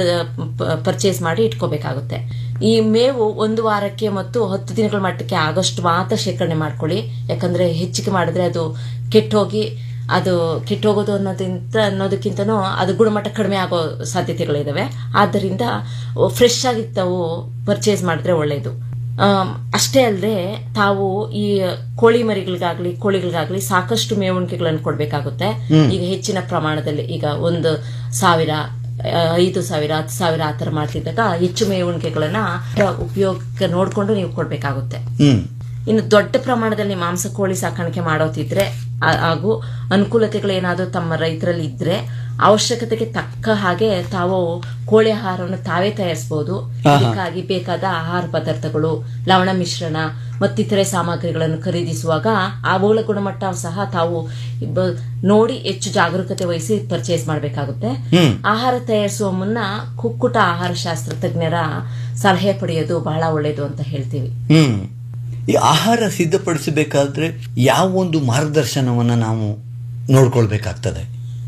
ಪರ್ಚೇಸ್ ಮಾಡಿ ಇಟ್ಕೋಬೇಕಾಗುತ್ತೆ ಈ ಮೇವು ಒಂದು ವಾರಕ್ಕೆ ಮತ್ತು ಹತ್ತು ದಿನಗಳ ಮಟ್ಟಕ್ಕೆ ಆಗಷ್ಟು ಮಾತ್ರ ಶೇಖರಣೆ ಮಾಡ್ಕೊಳ್ಳಿ ಯಾಕಂದ್ರೆ ಹೆಚ್ಚಿಗೆ ಮಾಡಿದ್ರೆ ಅದು ಕೆಟ್ಟೋಗಿ ಅದು ಕೆಟ್ಟೋಗೋದು ಅನ್ನೋದಿಂತ ಅನ್ನೋದಕ್ಕಿಂತನೂ ಅದು ಗುಣಮಟ್ಟ ಕಡಿಮೆ ಆಗೋ ಸಾಧ್ಯತೆಗಳಿದಾವೆ ಆದ್ದರಿಂದ ಫ್ರೆಶ್ ಆಗಿ ತಾವು ಪರ್ಚೇಸ್ ಮಾಡಿದ್ರೆ ಒಳ್ಳೆಯದು ಆಮ್, ಅಷ್ಟೇ ಅಲ್ಲದೆ ತಾವು ಈ ಕೋಳಿ ಮರಿಗಳಿಗಾಗ್ಲಿ ಕೋಳಿಗಳಿಗಾಗ್ಲಿ ಸಾಕಷ್ಟು ಮೇವುಣಿಕೆಗಳನ್ನು ಕೊಡಬೇಕಾಗುತ್ತೆ ಈಗ ಹೆಚ್ಚಿನ ಪ್ರಮಾಣದಲ್ಲಿ ಈಗ ಒಂದು ಸಾವಿರ ಆ, ಐದು ಸಾವಿರ ಹತ್ತು ಸಾವಿರ ಆ ಥರ ಮಾಡ್ತಿದ್ದಾಗ ಹೆಚ್ಚು ಮೇವುಣಿಕೆಗಳನ್ನ ಉಪಯೋಗಕ್ಕೆ ನೋಡ್ಕೊಂಡು ನೀವು ಕೊಡ್ಬೇಕಾಗುತ್ತೆ ಹ್ಮ್ ಇನ್ನು ದೊಡ್ಡ ಪ್ರಮಾಣದಲ್ಲಿ ಮಾಂಸ ಕೋಳಿ ಸಾಕಾಣಿಕೆ ಮಾಡೋತಿದ್ರೆ ಆ- ಹಾಗೂ ಅನುಕೂಲತೆಗಳು ಏನಾದರೂ ತಮ್ಮ ರೈತರಲ್ಲಿ ಇದ್ರೆ ಅವಶ್ಯಕತೆಗೆ ತಕ್ಕ ಹಾಗೆ ತಾವು ಕೋಳಿ ಆಹಾರವನ್ನು ತಾವೇ ತಯಾರಿಸಬಹುದು ಆಹಾ. ಇದಕ್ಕಾಗಿ ಬೇಕಾದ ಆಹಾರ ಪದಾರ್ಥಗಳು ಲವಣ ಮಿಶ್ರಣ ಮತ್ತಿತರೆ ಸಾಮಗ್ರಿಗಳನ್ನು ಖರೀದಿಸುವಾಗ ಅವುಗಳ ಗುಣಮಟ್ಟ ಸಹ ತಾವು ಬ- ನೋಡಿ ಹೆಚ್ಚು ಜಾಗರೂಕತೆ ವಹಿಸಿ ಪರ್ಚೇಸ್ ಮಾಡಬೇಕಾಗುತ್ತೆ ಹ್ಮ್. ಆಹಾರ ತಯಾರಿಸುವ ಮುನ್ನ ಕುಕ್ಕುಟ ಆಹಾರ ಶಾಸ್ತ್ರ ತಜ್ಞರ ಸಲಹೆ ಪಡೆಯೋದು ಬಹಳ ಒಳ್ಳೆಯದು ಅಂತ ಹೇಳ್ತೀವಿ ಹ್ಮ್ ಈ ಆಹಾರ ಸಿದ್ಧಪಡಿಸಬೇಕಾದ್ರೆ ಯಾವ ಒಂದು ಮಾರ್ಗದರ್ಶನವನ್ನ ನಾವು ನೋಡ್ಕೊಳ್ಬೇಕಾಗ್ತದೆ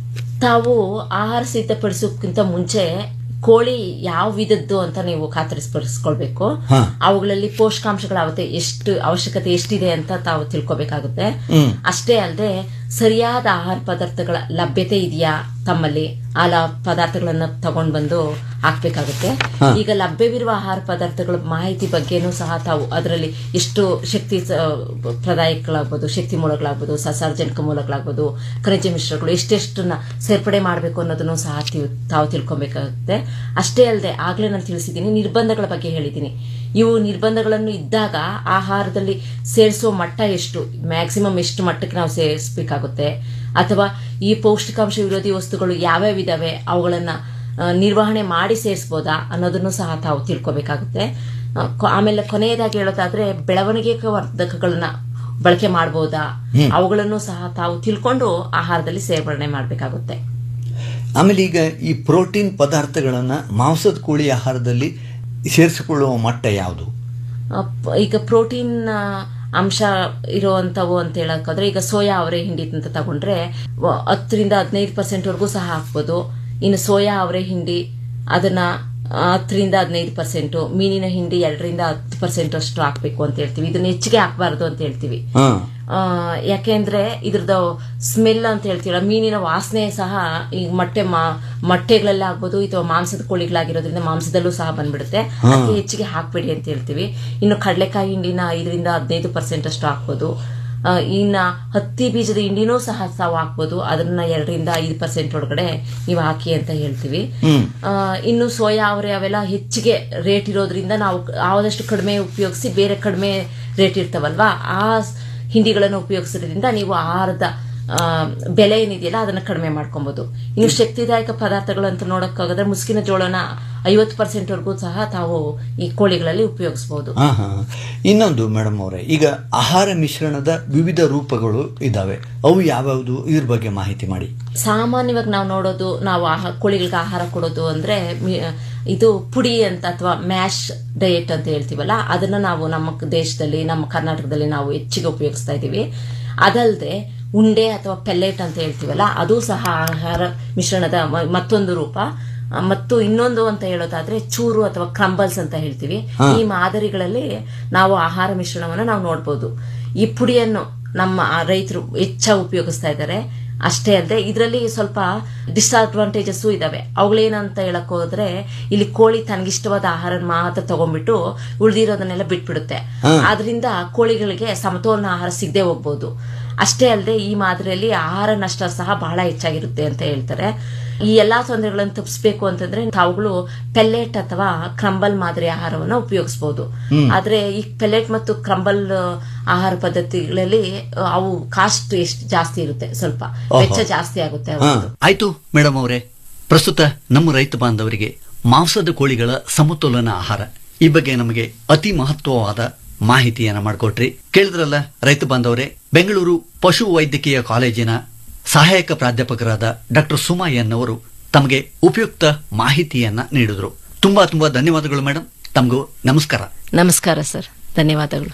ತಾವು ಆಹಾರ ಸಿದ್ಧಪಡಿಸೋಕ್ಕಿಂತ ಮುಂಚೆ ಕೋಳಿ ಯಾವ ವಿಧದ್ದು ಅಂತ ನೀವು ಖಾತರಿಪಡಿಸ್ಕೊಳ್ಬೇಕು ಹಾ. ಅವುಗಳಲ್ಲಿ ಪೋಷಕಾಂಶಗಳ ಅವತೆ ಎಷ್ಟು ಅವಶ್ಯಕತೆ ಎಷ್ಟಿದೆ ಅಂತ ತಾವು ತಿಳ್ಕೊಬೇಕಾಗುತ್ತೆ ಹ್ಮ್. ಅಷ್ಟೇ ಅಲ್ಲದೆ ಸರಿಯಾದ ಆಹಾರ ಪದಾರ್ಥಗಳ ಲಭ್ಯತೆ ಇದೆಯಾ ತಮ್ಮಲ್ಲಿ ಆ ಲ ಪದಾರ್ಥಗಳನ್ನ ತಗೊಂಡ್ ಬಂದು ಹಾಕ್ಬೇಕಾಗುತ್ತೆ ಹಾ. ಈಗ ಲಭ್ಯವಿರುವ ಆಹಾರ ಪದಾರ್ಥಗಳ ಮಾಹಿತಿ ಬಗ್ಗೆನೂ ಸಹ ತಾವು ಅದರಲ್ಲಿ ಎಷ್ಟು ಶಕ್ತಿ ಸ- ಪ್ರದಾಯಕಗಳಾಗ್ಬೋದು ಶಕ್ತಿ ಮೂಲಗಳಾಗ್ಬೋದು ಸಸಾರ್ಜನಕ ಮೂಲಗಳಾಗ್ಬೋದು ಖನಿಜ ಮಿಶ್ರಗಳು ಎಷ್ಟೆಷ್ಟನ್ನ ಸೇರ್ಪಡೆ ಮಾಡಬೇಕು ಅನ್ನೋದನ್ನು ಸಹ ತಿ- ತಾವು ತಿಳ್ಕೊಬೇಕಾಗುತ್ತೆ ಅಷ್ಟೇ ಅಲ್ಲದೆ ಆಗ್ಲೇ ನಾನು ತಿಳಿಸಿದ್ದೀನಿ ನಿರ್ಬಂಧಗಳ ಬಗ್ಗೆ ಹೇಳಿದ್ದೀನಿ ಇವು ನಿರ್ಬಂಧಗಳನ್ನು ಇದ್ದಾಗ ಆಹಾರದಲ್ಲಿ ಸೇರಿಸುವ ಮಟ್ಟ ಎಷ್ಟು ಮ್ಯಾಕ್ಸಿಮಮ್ ಎಷ್ಟು ಮಟ್ಟಕ್ಕೆ ನಾವು ಸೇರಿಸಬೇಕಾಗುತ್ತೆ ಅಥವಾ ಈ ಪೌಷ್ಟಿಕಾಂಶ ವಿರೋಧಿ ವಸ್ತುಗಳು ಯಾವ್ಯಾವ ಇದಾವೆ ಅವುಗಳನ್ನ ಆ, ನಿರ್ವಹಣೆ ಮಾಡಿ ಸೇರಿಸಬಹುದಾ ಅನ್ನೋದನ್ನು ಸಹ ತಾವು ತಿಳ್ಕೊಬೇಕಾಗುತ್ತೆ ಆ, ಕೊ- ಆಮೇಲೆ ಕೊನೆಯದಾಗಿ ಹೇಳೋದಾದ್ರೆ ಬೆಳವಣಿಗೆ ವರ್ಧಕಗಳನ್ನ ಬಳಕೆ ಮಾಡಬಹುದಾ ಹ್ಮ್. ಅವುಗಳನ್ನು ಸಹ ತಾವು ತಿಳ್ಕೊಂಡು ಆಹಾರದಲ್ಲಿ ಸೇರ್ಪಡೆ ಮಾಡಬೇಕಾಗುತ್ತೆ ಆಮೇಲೆ ಈಗ ಈ ಪ್ರೋಟೀನ್ ಪದಾರ್ಥಗಳನ್ನ ಮಾಂಸದ ಕೋಳಿ ಆಹಾರದಲ್ಲಿ ಸೇರಿಸಿಕೊಳ್ಳುವ ಮಟ್ಟ ಯಾವುದು ಆ, ಪ- ಈಗ ಪ್ರೋಟೀನ್ ಆ, ಅಂಶ ಇರುವಂತವು ಅಂತ ಹೇಳಕ್ಕಾದ್ರೆ ಈಗ ಸೋಯಾ ಅವರೆ ಹಿಂಡಿ ಅಂತ ತಗೊಂಡ್ರೆ ವ- ಹತ್ತರಿಂದ ಹದಿನೈದು ಪರ್ಸೆಂಟ್ ವರೆಗೂ ಸಹ ಹಾಕ್ಬೋದು ಇನ್ನು ಸೋಯಾ ಅವರೆ ಹಿಂಡಿ ಅದನ್ನ ಆ, ಹತ್ತರಿಂದ ಹದಿನೈದು ಪರ್ಸೆಂಟ್ ಮೀನಿನ ಹಿಂಡಿ ಎರಡರಿಂದ ಹತ್ತು ಪರ್ಸೆಂಟ್ ಅಷ್ಟು ಹಾಕ್ಬೇಕು ಅಂತ ಹೇಳ್ತೀವಿ ಇದನ್ನ ಹೆಚ್ಚಿಗೆ ಹಾಕಬಾರದು ಅಂತ ಹೇಳ್ತೀವಿ ಹಾ ಆ, ಯಾಕೆಂದ್ರೆ ಇದ್ರದ್ದು ಸ್ಮೆಲ್ ಅಂತ ಹೇಳ್ತೀವಲ್ಲ ಮೀನಿನ ವಾಸನೆ ಸಹ ಈ ಮೊಟ್ಟೆ ಮಾ- ಮೊಟ್ಟೆಗಳೆಲ್ಲ ಆಗ್ಬೋದು ಅಥವಾ ಮಾಂಸದ ಕೋಳಿಗಳಾಗಿರೋದ್ರಿಂದ ಮಾಂಸದಲ್ಲೂ ಸಹ ಬಂದ್ಬಿಡುತ್ತೆ ಹಾ. ಅದಕ್ಕೆ ಹೆಚ್ಚಿಗೆ ಹಾಕ್ಬೇಡಿ ಅಂತ ಹೇಳ್ತೀವಿ ಇನ್ನು ಕಡಲೆಕಾಯಿ ಹಿಂಡಿನ ಐದರಿಂದ ಹದಿನೈದು ಪರ್ಸೆಂಟ್ ಅಷ್ಟು ಹಾಕ್ಬೋದು ಆ, ಇನ್ನ ಹತ್ತಿ ಬೀಜದ ಹಿಂಡಿನೂ ಸಹ ತಾವು ಹಾಕ್ಬೋದು ಅದನ್ನ ಎರಡರಿಂದ ಐದು ಪರ್ಸೆಂಟ್ ಒಳಗಡೆ ನೀವು ಹಾಕಿ ಅಂತ ಹೇಳ್ತೀವಿ ಹ್ಮ್ ಆ, ಇನ್ನು ಸೋಯಾ ಅವರೆ ಅವೆಲ್ಲ ಹೆಚ್ಚಿಗೆ ರೇಟ್ ಇರೋದ್ರಿಂದ ನಾವು ಆದಷ್ಟು ಕಡಿಮೆ ಉಪಯೋಗಿಸಿ ಬೇರೆ ಕಡಿಮೆ ರೇಟ್ ಇರ್ತಾವಲ್ವಾ ಆ ಹಿಂಡಿಗಳನ್ನು ಉಪಯೋಗಿಸೋದ್ರಿಂದ ನೀವು ಆಹಾರದ ಆ, ಬೆಲೆ ಏನಿದೆಯಲ್ಲ ಅದನ್ನ ಕಡಿಮೆ ಮಾಡ್ಕೊಬಹುದು ಇನ್ನು ಶಕ್ತಿದಾಯಕ ಪದಾರ್ಥಗಳು ಅಂತ ನೋಡಕ್ಕಾಗದ್ರೆ ಮುಸ್ಕಿನ ಜೋಳನ ಐವತ್ತು ಪರ್ಸೆಂಟ್ ವರೆಗೂ ಸಹ ತಾವು ಈ ಕೋಳಿಗಳಲ್ಲಿ ಉಪಯೋಗಿಸಬಹುದು ಹಾ ಹಾ ಇನ್ನೊಂದು ಮೇಡಮ್ ಅವರೇ ಈಗ ಆಹಾರ ಮಿಶ್ರಣದ ವಿವಿಧ ರೂಪಗಳು ಇದಾವೆ ಅವು ಯಾವ್ಯಾವುದು ಇದ್ರ ಬಗ್ಗೆ ಮಾಹಿತಿ ಮಾಡಿ ಸಾಮಾನ್ಯವಾಗಿ ನಾವು ನೋಡೋದು ನಾವು ಆಹಾ ಕೋಳಿಗಳಿಗೆ ಆಹಾರ ಕೊಡೋದು ಅಂದ್ರೆ ಮಿ- ಇದು ಪುಡಿ ಅಂತ ಅಥವಾ ಮ್ಯಾಶ್ ಡಯಟ್ ಅಂತ ಹೇಳ್ತೀವಲ್ಲ ಅದನ್ನ ನಾವು ನಮ್ಮ ದೇಶದಲ್ಲಿ ನಮ್ಮ ಕರ್ನಾಟಕದಲ್ಲಿ ನಾವು ಹೆಚ್ಚಿಗೆ ಉಪಯೋಗಿಸ್ತಾ ಇದ್ದೀವಿ ಅದಲ್ಲದೆ ಉಂಡೆ ಅಥವಾ ಪೆಲ್ಲೆಟ್ ಅಂತ ಹೇಳ್ತೀವಲ್ಲ ಅದು ಸಹ ಆಹಾರ ಮಿಶ್ರಣದ ಮ- ಮತ್ತೊಂದು ರೂಪ ಆ, ಮತ್ತು ಇನ್ನೊಂದು ಅಂತ ಹೇಳೋದಾದ್ರೆ ಚೂರು ಅಥವಾ ಕ್ರಂಬಲ್ಸ್ ಅಂತ ಹೇಳ್ತೀವಿ ಹಾ. ಈ ಮಾದರಿಗಳಲ್ಲಿ ನಾವು ಆಹಾರ ಮಿಶ್ರಣವನ್ನು ನಾವು ನೋಡ್ಬೋದು ಈ ಪುಡಿಯನ್ನು ನಮ್ಮ ರೈತರು ಹೆಚ್ಚಾಗಿ ಉಪಯೋಗಿಸ್ತಾ ಇದ್ದಾರೆ ಅಷ್ಟೇ ಅಲ್ಲದೆ ಇದರಲ್ಲಿ ಸ್ವಲ್ಪ ಡಿಸ್ಅಡ್ವಾಂಟೇಜಸ್ ಇದಾವೆ ಅವುಗಳೇನಂತ ಹೇಳಕ್ ಹೋದ್ರೆ ಇಲ್ಲಿ ಕೋಳಿ ತನಗಿಷ್ಟವಾದ ಆಹಾರ ಮಾತ್ರ ತಗೊಂಡ್ಬಿಟ್ಟು ಉಳಿದಿರೋದನ್ನೆಲ್ಲ ಬಿಟ್ಬಿಡುತ್ತೆ ಹಾ. ಆದ್ರಿಂದ ಕೋಳಿಗಳಿಗೆ ಸಮತೋಲನ ಆಹಾರ ಸಿಗದೆ ಹೋಗ್ಬೋದು ಅಷ್ಟೇ ಅಲ್ಲದೆ ಈ ಮಾದರಿಯಲ್ಲಿ ಆಹಾರ ನಷ್ಟ ಸಹ ಬಹಳ ಹೆಚ್ಚಾಗಿರುತ್ತೆ ಅಂತ ಹೇಳ್ತಾರೆ ಈ ಎಲ್ಲಾ ತೊಂದರೆಗಳನ್ನು ತಪ್ಪಿಸಬೇಕು ಅಂತಂದ್ರೆ ತಾವುಗಳು ಪೆಲ್ಲೆಟ್ ಅಥವಾ ಕ್ರಂಬಲ್ ಮಾದರಿ ಆಹಾರವನ್ನು ಉಪಯೋಗಿಸಬಹುದು ಹ್ಮ್. ಆದ್ರೆ ಈ ಪೆಲೆಟ್ ಮತ್ತು ಕ್ರಂಬಲ್ ಆಹಾರ ಪದ್ಧತಿಗಳಲ್ಲಿ ಅ, ಅವು ಕಾಸ್ಟ್ ಎಷ್ಟು ಜಾಸ್ತಿ ಇರುತ್ತೆ ಸ್ವಲ್ಪ ಓಹೋ. ವೆಚ್ಚ ಜಾಸ್ತಿ ಆಗುತ್ತೆ ಹಾ ಅವ್ರದ್ದು. ಆಯ್ತು ಮೇಡಮ್ ಅವರೇ ಪ್ರಸ್ತುತ ನಮ್ಮ ರೈತ ಬಾಂಧವರಿಗೆ ಮಾಂಸದ ಕೋಳಿಗಳ ಸಮತೋಲನ ಆಹಾರ ಈ ಬಗ್ಗೆ ನಮಗೆ ಅತಿ ಮಹತ್ವವಾದ ಮಾಹಿತಿಯನ್ನ ಮಾಡಿಕೊಟ್ರಿ ಕೇಳಿದ್ರಲ್ಲ ರೈತ ಬಾಂಧವರೇ ಬೆಂಗಳೂರು ಪಶು ವೈದ್ಯಕೀಯ ಕಾಲೇಜಿನ ಸಹಾಯಕ ಪ್ರಾಧ್ಯಾಪಕರಾದ ಡಾಕ್ಟರ್ ಸುಮಾ ಎನ್ ಅವರು ತಮಗೆ ಉಪಯುಕ್ತ ಮಾಹಿತಿಯನ್ನ ನೀಡಿದ್ರು ತುಂಬಾ ತುಂಬಾ ಧನ್ಯವಾದಗಳು ಮೇಡಮ್ ತಮಗೂ ನಮಸ್ಕಾರ ನಮಸ್ಕಾರ ಸರ್ ಧನ್ಯವಾದಗಳು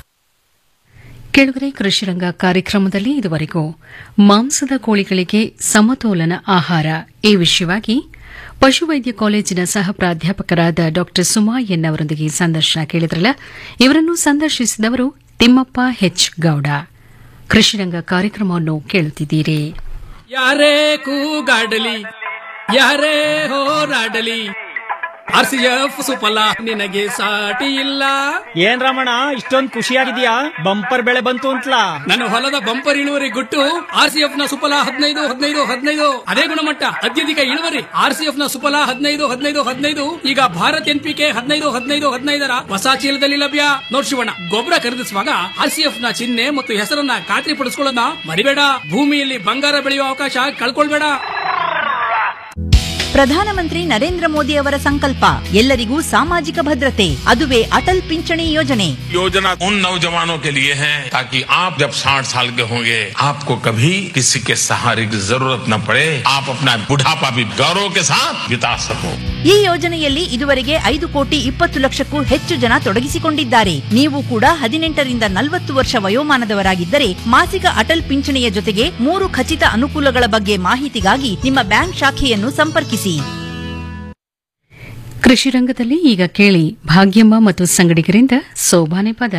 ಕೆಳಗರೆ ಕೃಷಿರಂಗ ಕಾರ್ಯಕ್ರಮದಲ್ಲಿ ಇದುವರೆಗೂ ಮಾಂಸದ ಕೋಳಿಗಳಿಗೆ ಸಮತೋಲನ ಆಹಾರ ಈ ವಿಷಯವಾಗಿ ಪಶುವೈದ್ಯ ಕಾಲೇಜಿನ ಸಹ ಪ್ರಾಧ್ಯಾಪಕರಾದ ಡಾ ಸುಮಾ ಎನ್ ಅವರೊಂದಿಗೆ ಸಂದರ್ಶನ ಕೇಳಿದ್ರಲ್ಲ ಇವರನ್ನು ಸಂದರ್ಶಿಸಿದವರು ತಿಮ್ಮಪ್ಪ ಹೆಚ್ ಗೌಡ ಕೃಷಿರಂಗ ಕಾರ್ಯಕ್ರಮವನ್ನು ಕೇಳುತ್ತಿದ್ದೀರಿ ಯಾರೇ ಕೂಗಾಡಲಿ ಯಾರೇ ಹೋರಾಡಲಿ ಆರ್ ಸಿ ಎಫ್ ಸುಫಲ ನಿನಗೆ ಸಾಟಿ ಇಲ್ಲ ಏನ್ ರಮಣ ಇಷ್ಟೊಂದ್ ಖುಷಿಯಾಗಿದ್ಯಾ ಬಂಪರ್ ಬೆಳೆ ಬಂತು ಅಂತಲಾ ನನ್ನ ಹೊಲದ ಬಂಪರ್ ಇಳುವರಿ ಗುಟ್ಟು ಆರ್ ಸಿ ಎಫ್ ನ ಸುಫಲ ಹದಿನೈದು ಹದಿನೈದು ಹದಿನೈದು ಅದೇ ಗುಣಮಟ್ಟ ಅತ್ಯಧಿಕ ಇಳುವರಿ ಆರ್ ಸಿ ಎಫ್ ನ ಸುಫಲ ಹದಿನೈದು ಹದಿನೈದು ಹದಿನೈದು ಈಗ ಭಾರತ್ ಎನ್ ಪಿ ಕೆ ಹದಿನೈದು ಹದಿನೈದು ಹದಿನೈದರ ಹೊಸ ಚೀಲದಲ್ಲಿ ಲಭ್ಯ ನೋಡ್ ಶಿವಣ್ಣ ಗೊಬ್ಬರ ಖರೀದಿಸುವಾಗ ಆರ್ ಸಿ ಎಫ್ ನ ಚಿಹ್ನೆ ಮತ್ತು ಹೆಸರನ್ನ ಖಾತ್ರಿ ಪಡಿಸ್ಕೊಳ್ಳೋದನ್ನ ಮರಿಬೇಡ ಭೂಮಿಯಲ್ಲಿ ಬಂಗಾರ ಬೆಳೆಯುವ ಅವಕಾಶ ಕಳ್ಕೊಳ್ಬೇಡ ಪ್ರಧಾನಮಂತ್ರಿ ನರೇಂದ್ರ ಮೋದಿ ಅವರ ಸಂಕಲ್ಪ ಎಲ್ಲರಿಗೂ ಸಾಮಾಜಿಕ ಭದ್ರತೆ ಅದುವೇ ಅಟಲ್ ಪಿಂಚಣಿ ಯೋಜನೆ योजना उन नौजवानों के लिए है ताकि आप जब 60 साल के होंगे आपको कभी किसी के सहारे की जरूरत न पड़े आप अपना बुढ़ापा भी गौरव के साथ बिता सको ಈ ಯೋಜನೆಯಲ್ಲಿ ಇದುವರೆಗೆ ಐದು ಕೋಟಿ ಇಪ್ಪತ್ತು ಲಕ್ಷಕ್ಕೂ ಹೆಚ್ಚು ಜನ ತೊಡಗಿಸಿಕೊಂಡಿದ್ದಾರೆ ನೀವು ಕೂಡ ಹದಿನೆಂಟರಿಂದ ನಲವತ್ತು ವರ್ಷ ವಯೋಮಾನದವರಾಗಿದ್ದರೆ ಮಾಸಿಕ ಅಟಲ್ ಪಿಂಚಣಿಯ ಜೊತೆಗೆ ಮೂರು ಖಚಿತ ಅನುಕೂಲಗಳ ಬಗ್ಗೆ ಮಾಹಿತಿಗಾಗಿ ನಿಮ್ಮ ಬ್ಯಾಂಕ್ ಶಾಖೆಯನ್ನು ಸಂಪರ್ಕಿಸಿ ಕೃಷಿ ರಂಗದಲ್ಲಿ ಈಗ ಕೇಳಿ ಭಾಗ್ಯಮ್ಮ ಮತ್ತು ಸಂಗಡಿಗರಿಂದ ಸೋಬಾನೆ ಪದ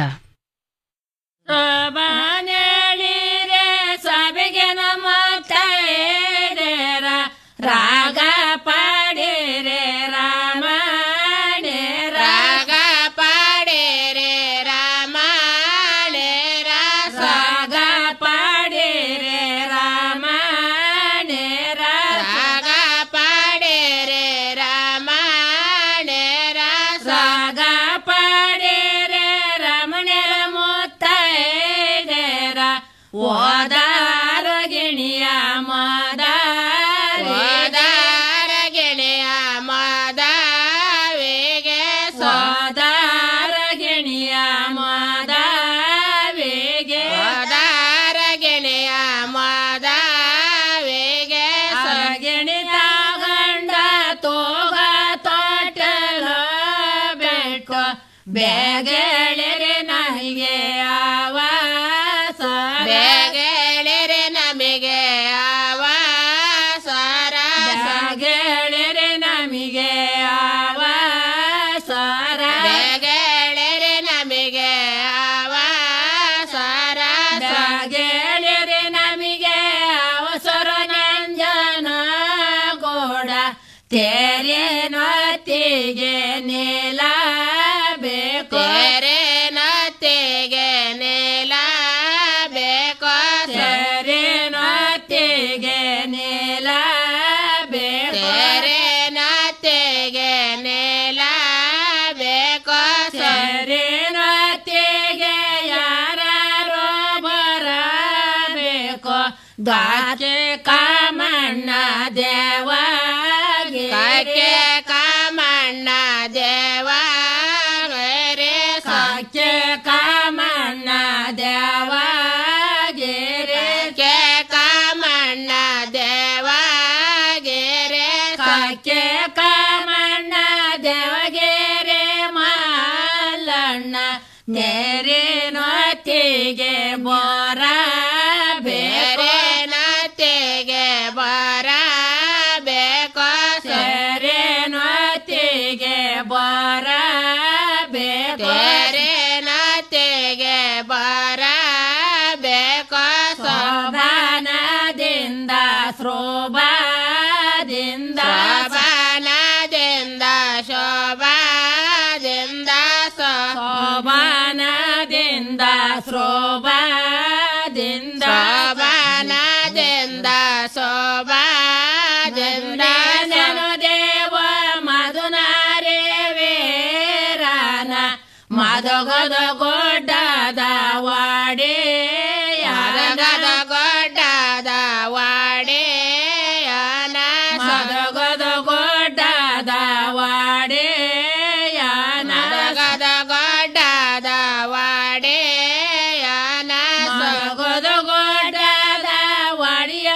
ಸೋಬಾನೇಳಿರೆ ಸಭೆಗೆ ನಮ್ಮ ತೈರೇರ ರಾಗ ಪಾಡಿರೆ ರಾಮಣೆ ರಾಗ ಪಾಡಿರೆ ರಾಮಣೆ ರಾಗ ಪಾಡಿರೆ ರಾಮಣೆ ರಾಗ ಪಾಡಿರೆ ರಾಮಣೆ ರಾಗ ಪಾಡಿರೆ ರಮಣೆರ ಮುತ್ತೈದೆರ ಓದಾರ ಗಿಣಿಯ ಮಾದ ಓದಾರ ಗಿಣಿಯ ಮಾದವಿಗೆ ಸೋದಾರ ಗಿಣಿಯ ಮಾದವಿಗೆ ಓದಾರ ಗಿಣಿಯ ಮಾದವಿಗೆ ಗಿಣಿತ ಗಂಡ ತೋಗ ತೋಟಲ ಬೇಕು ಬೇಗೆಳೆರೆ ನಮಗೆ ಆವಾಸ ಬೇಗೆಳೆರೆ ನಮಗೆ ಆವಾಸರ ಬೇಗೆಳೆರೆ ನಮಗೆ ಆವಾಸರ ಬೇಗೆಳೆರೆ ನಮಗೆ ಆವಾಸರ ಬೇಗೆಳೆರೆ ನಮಗೆ ಅವಸರ ನಂಜನ ಗೋಡ ತೆರೆ ನತಿಗೆ ನೆಲ ಬೇಕು ತೆರೆ ನತಿಗೆ ನೆಲ ಬೇಕು ತೆರೆ ನತಿಗೆ ನೆಲ ಬೇಕು ತೆರೆ ನತಿಗೆ ನೆಲ ಬೇಕು ತೆರೆ ನತಿಗೆ ಯಾರೋ ಬರಬೇಕು ದಾಚೆ ಕಾಮಣ್ಣ ದೇವಾಗಿ ಕಾಕೆ ಕಾಮಣ್ಣ ದೇವಾಗರೆ ಕಾಕೆ ಕಾಮಣ್ಣ ದೇವಾಗೆರೆ ಕೆ ಕಾಮಣ್ಣ ದೇವಾಗೆರೆ ಕಾಕೆ ಕಾಮಣ್ಣ ದೇವಗೆರೆ ಮಾಲಣ್ಣ ನೆರೆ ನತಿಗೆ ಬೋರ ಬೇರೆ ನತಿಗೆ ಬರ ಬೇಕೋ ಸೆರೆ ನತಿಗೆ ಬರ ಬೇಕೋ ಸೆರೆ ನತಿಗೆ ಬರ ಬೇಕೋ ಶೋಭಾನದಿಂದ ಶೋಭಾದಿಂದ ಶೋಭಾನದಿಂದ ಶೋಭಾದಿಂದ ಶೋಭಾನದಿಂದ ಶೋಭಾದಿಂದ ಶೋಭಾನದಿಂದ ಶೋಭಾದಿಂದ ಜನು ದೇವ ಮಧುನಾರೇ ವೇರಾನ ಮದಗದ ಗೊಡ್ಡದ ವಾಡೆ ಯಾರಗದ ಗೊಡ್ಡದ ವಾಡೆ ಯಾನ ಮದಗದ ಗೊಡ್ಡದ ವಾಡೆ ಯಾನ ಮದಗದ ಗೊಡ್ಡದ ವಾಡೆ ಯಾನ ಮದಗದ ಗೊಡ್ಡದ ವಾಡಿಯ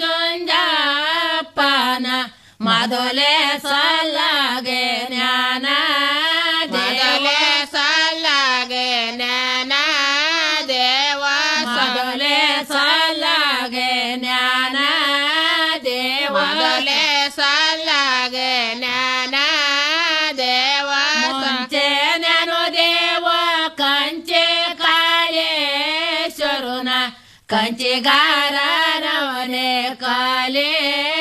ಜುಂಜಪ್ಪನ ಮೊದಲೇ ಸಲ್ಲಗೆ ಜ್ಞಾನ ಮೊದಲೇ ಸಲ್ಲಗೆ ಜ್ಞಾನ ದೇವ ಮೊದಲೇ ಸಲ್ಲಗೆ ಜ್ಞಾನ ದೇವ ಮೊದಲೇ ಸಲ್ಲಗೆ ಜ್ಞಾನ ದೇವ ಮುಂಚೆ ನಾನು ದೇವ ಕಂಚೆ ಕಾಳೇಶ್ವರುನ ಕಂಚಿಗಾರರವನೇ ಕಾಲೇ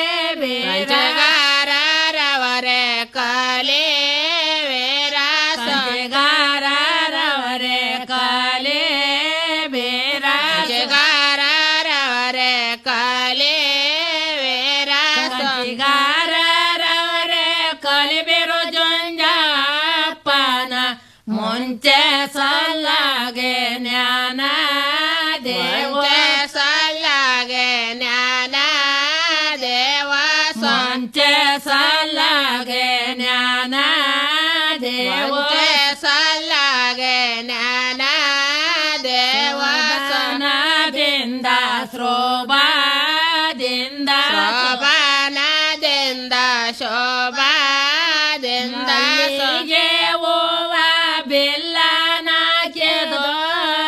ಬೇರಗಾರರವರೇ ಕಾಲೇ ವೇರ ಕಂಚಿಗಾರರವರೇ ಕಾಲೇ ಬೇರ ಕಂಚಿಗಾರರವರೇ ಕಾಲೇ ವೇರ ಕಂಚಿಗಾರರವರೇ ಕಾಲೇ ಬೇರು ಜೊಂಜಪ್ಪನ ಮುಂಚೆ ಸಲ್ಲಗೆ ಜ್ಞಾನ ದೇವ ಸಲ್ಲಗೆ ಜ್ಞಾನ ದೇವ ಸಂಚೆ ದೇವಂತೆ ಸಲ್ಲಾಗೆ ಜ್ಞಾನ ದೇವಸನದಿಂದ ಶೋಭಾದಿಂದ ಶೋಭಾನದಿಂದ ಶೋಭಾದಿಂದ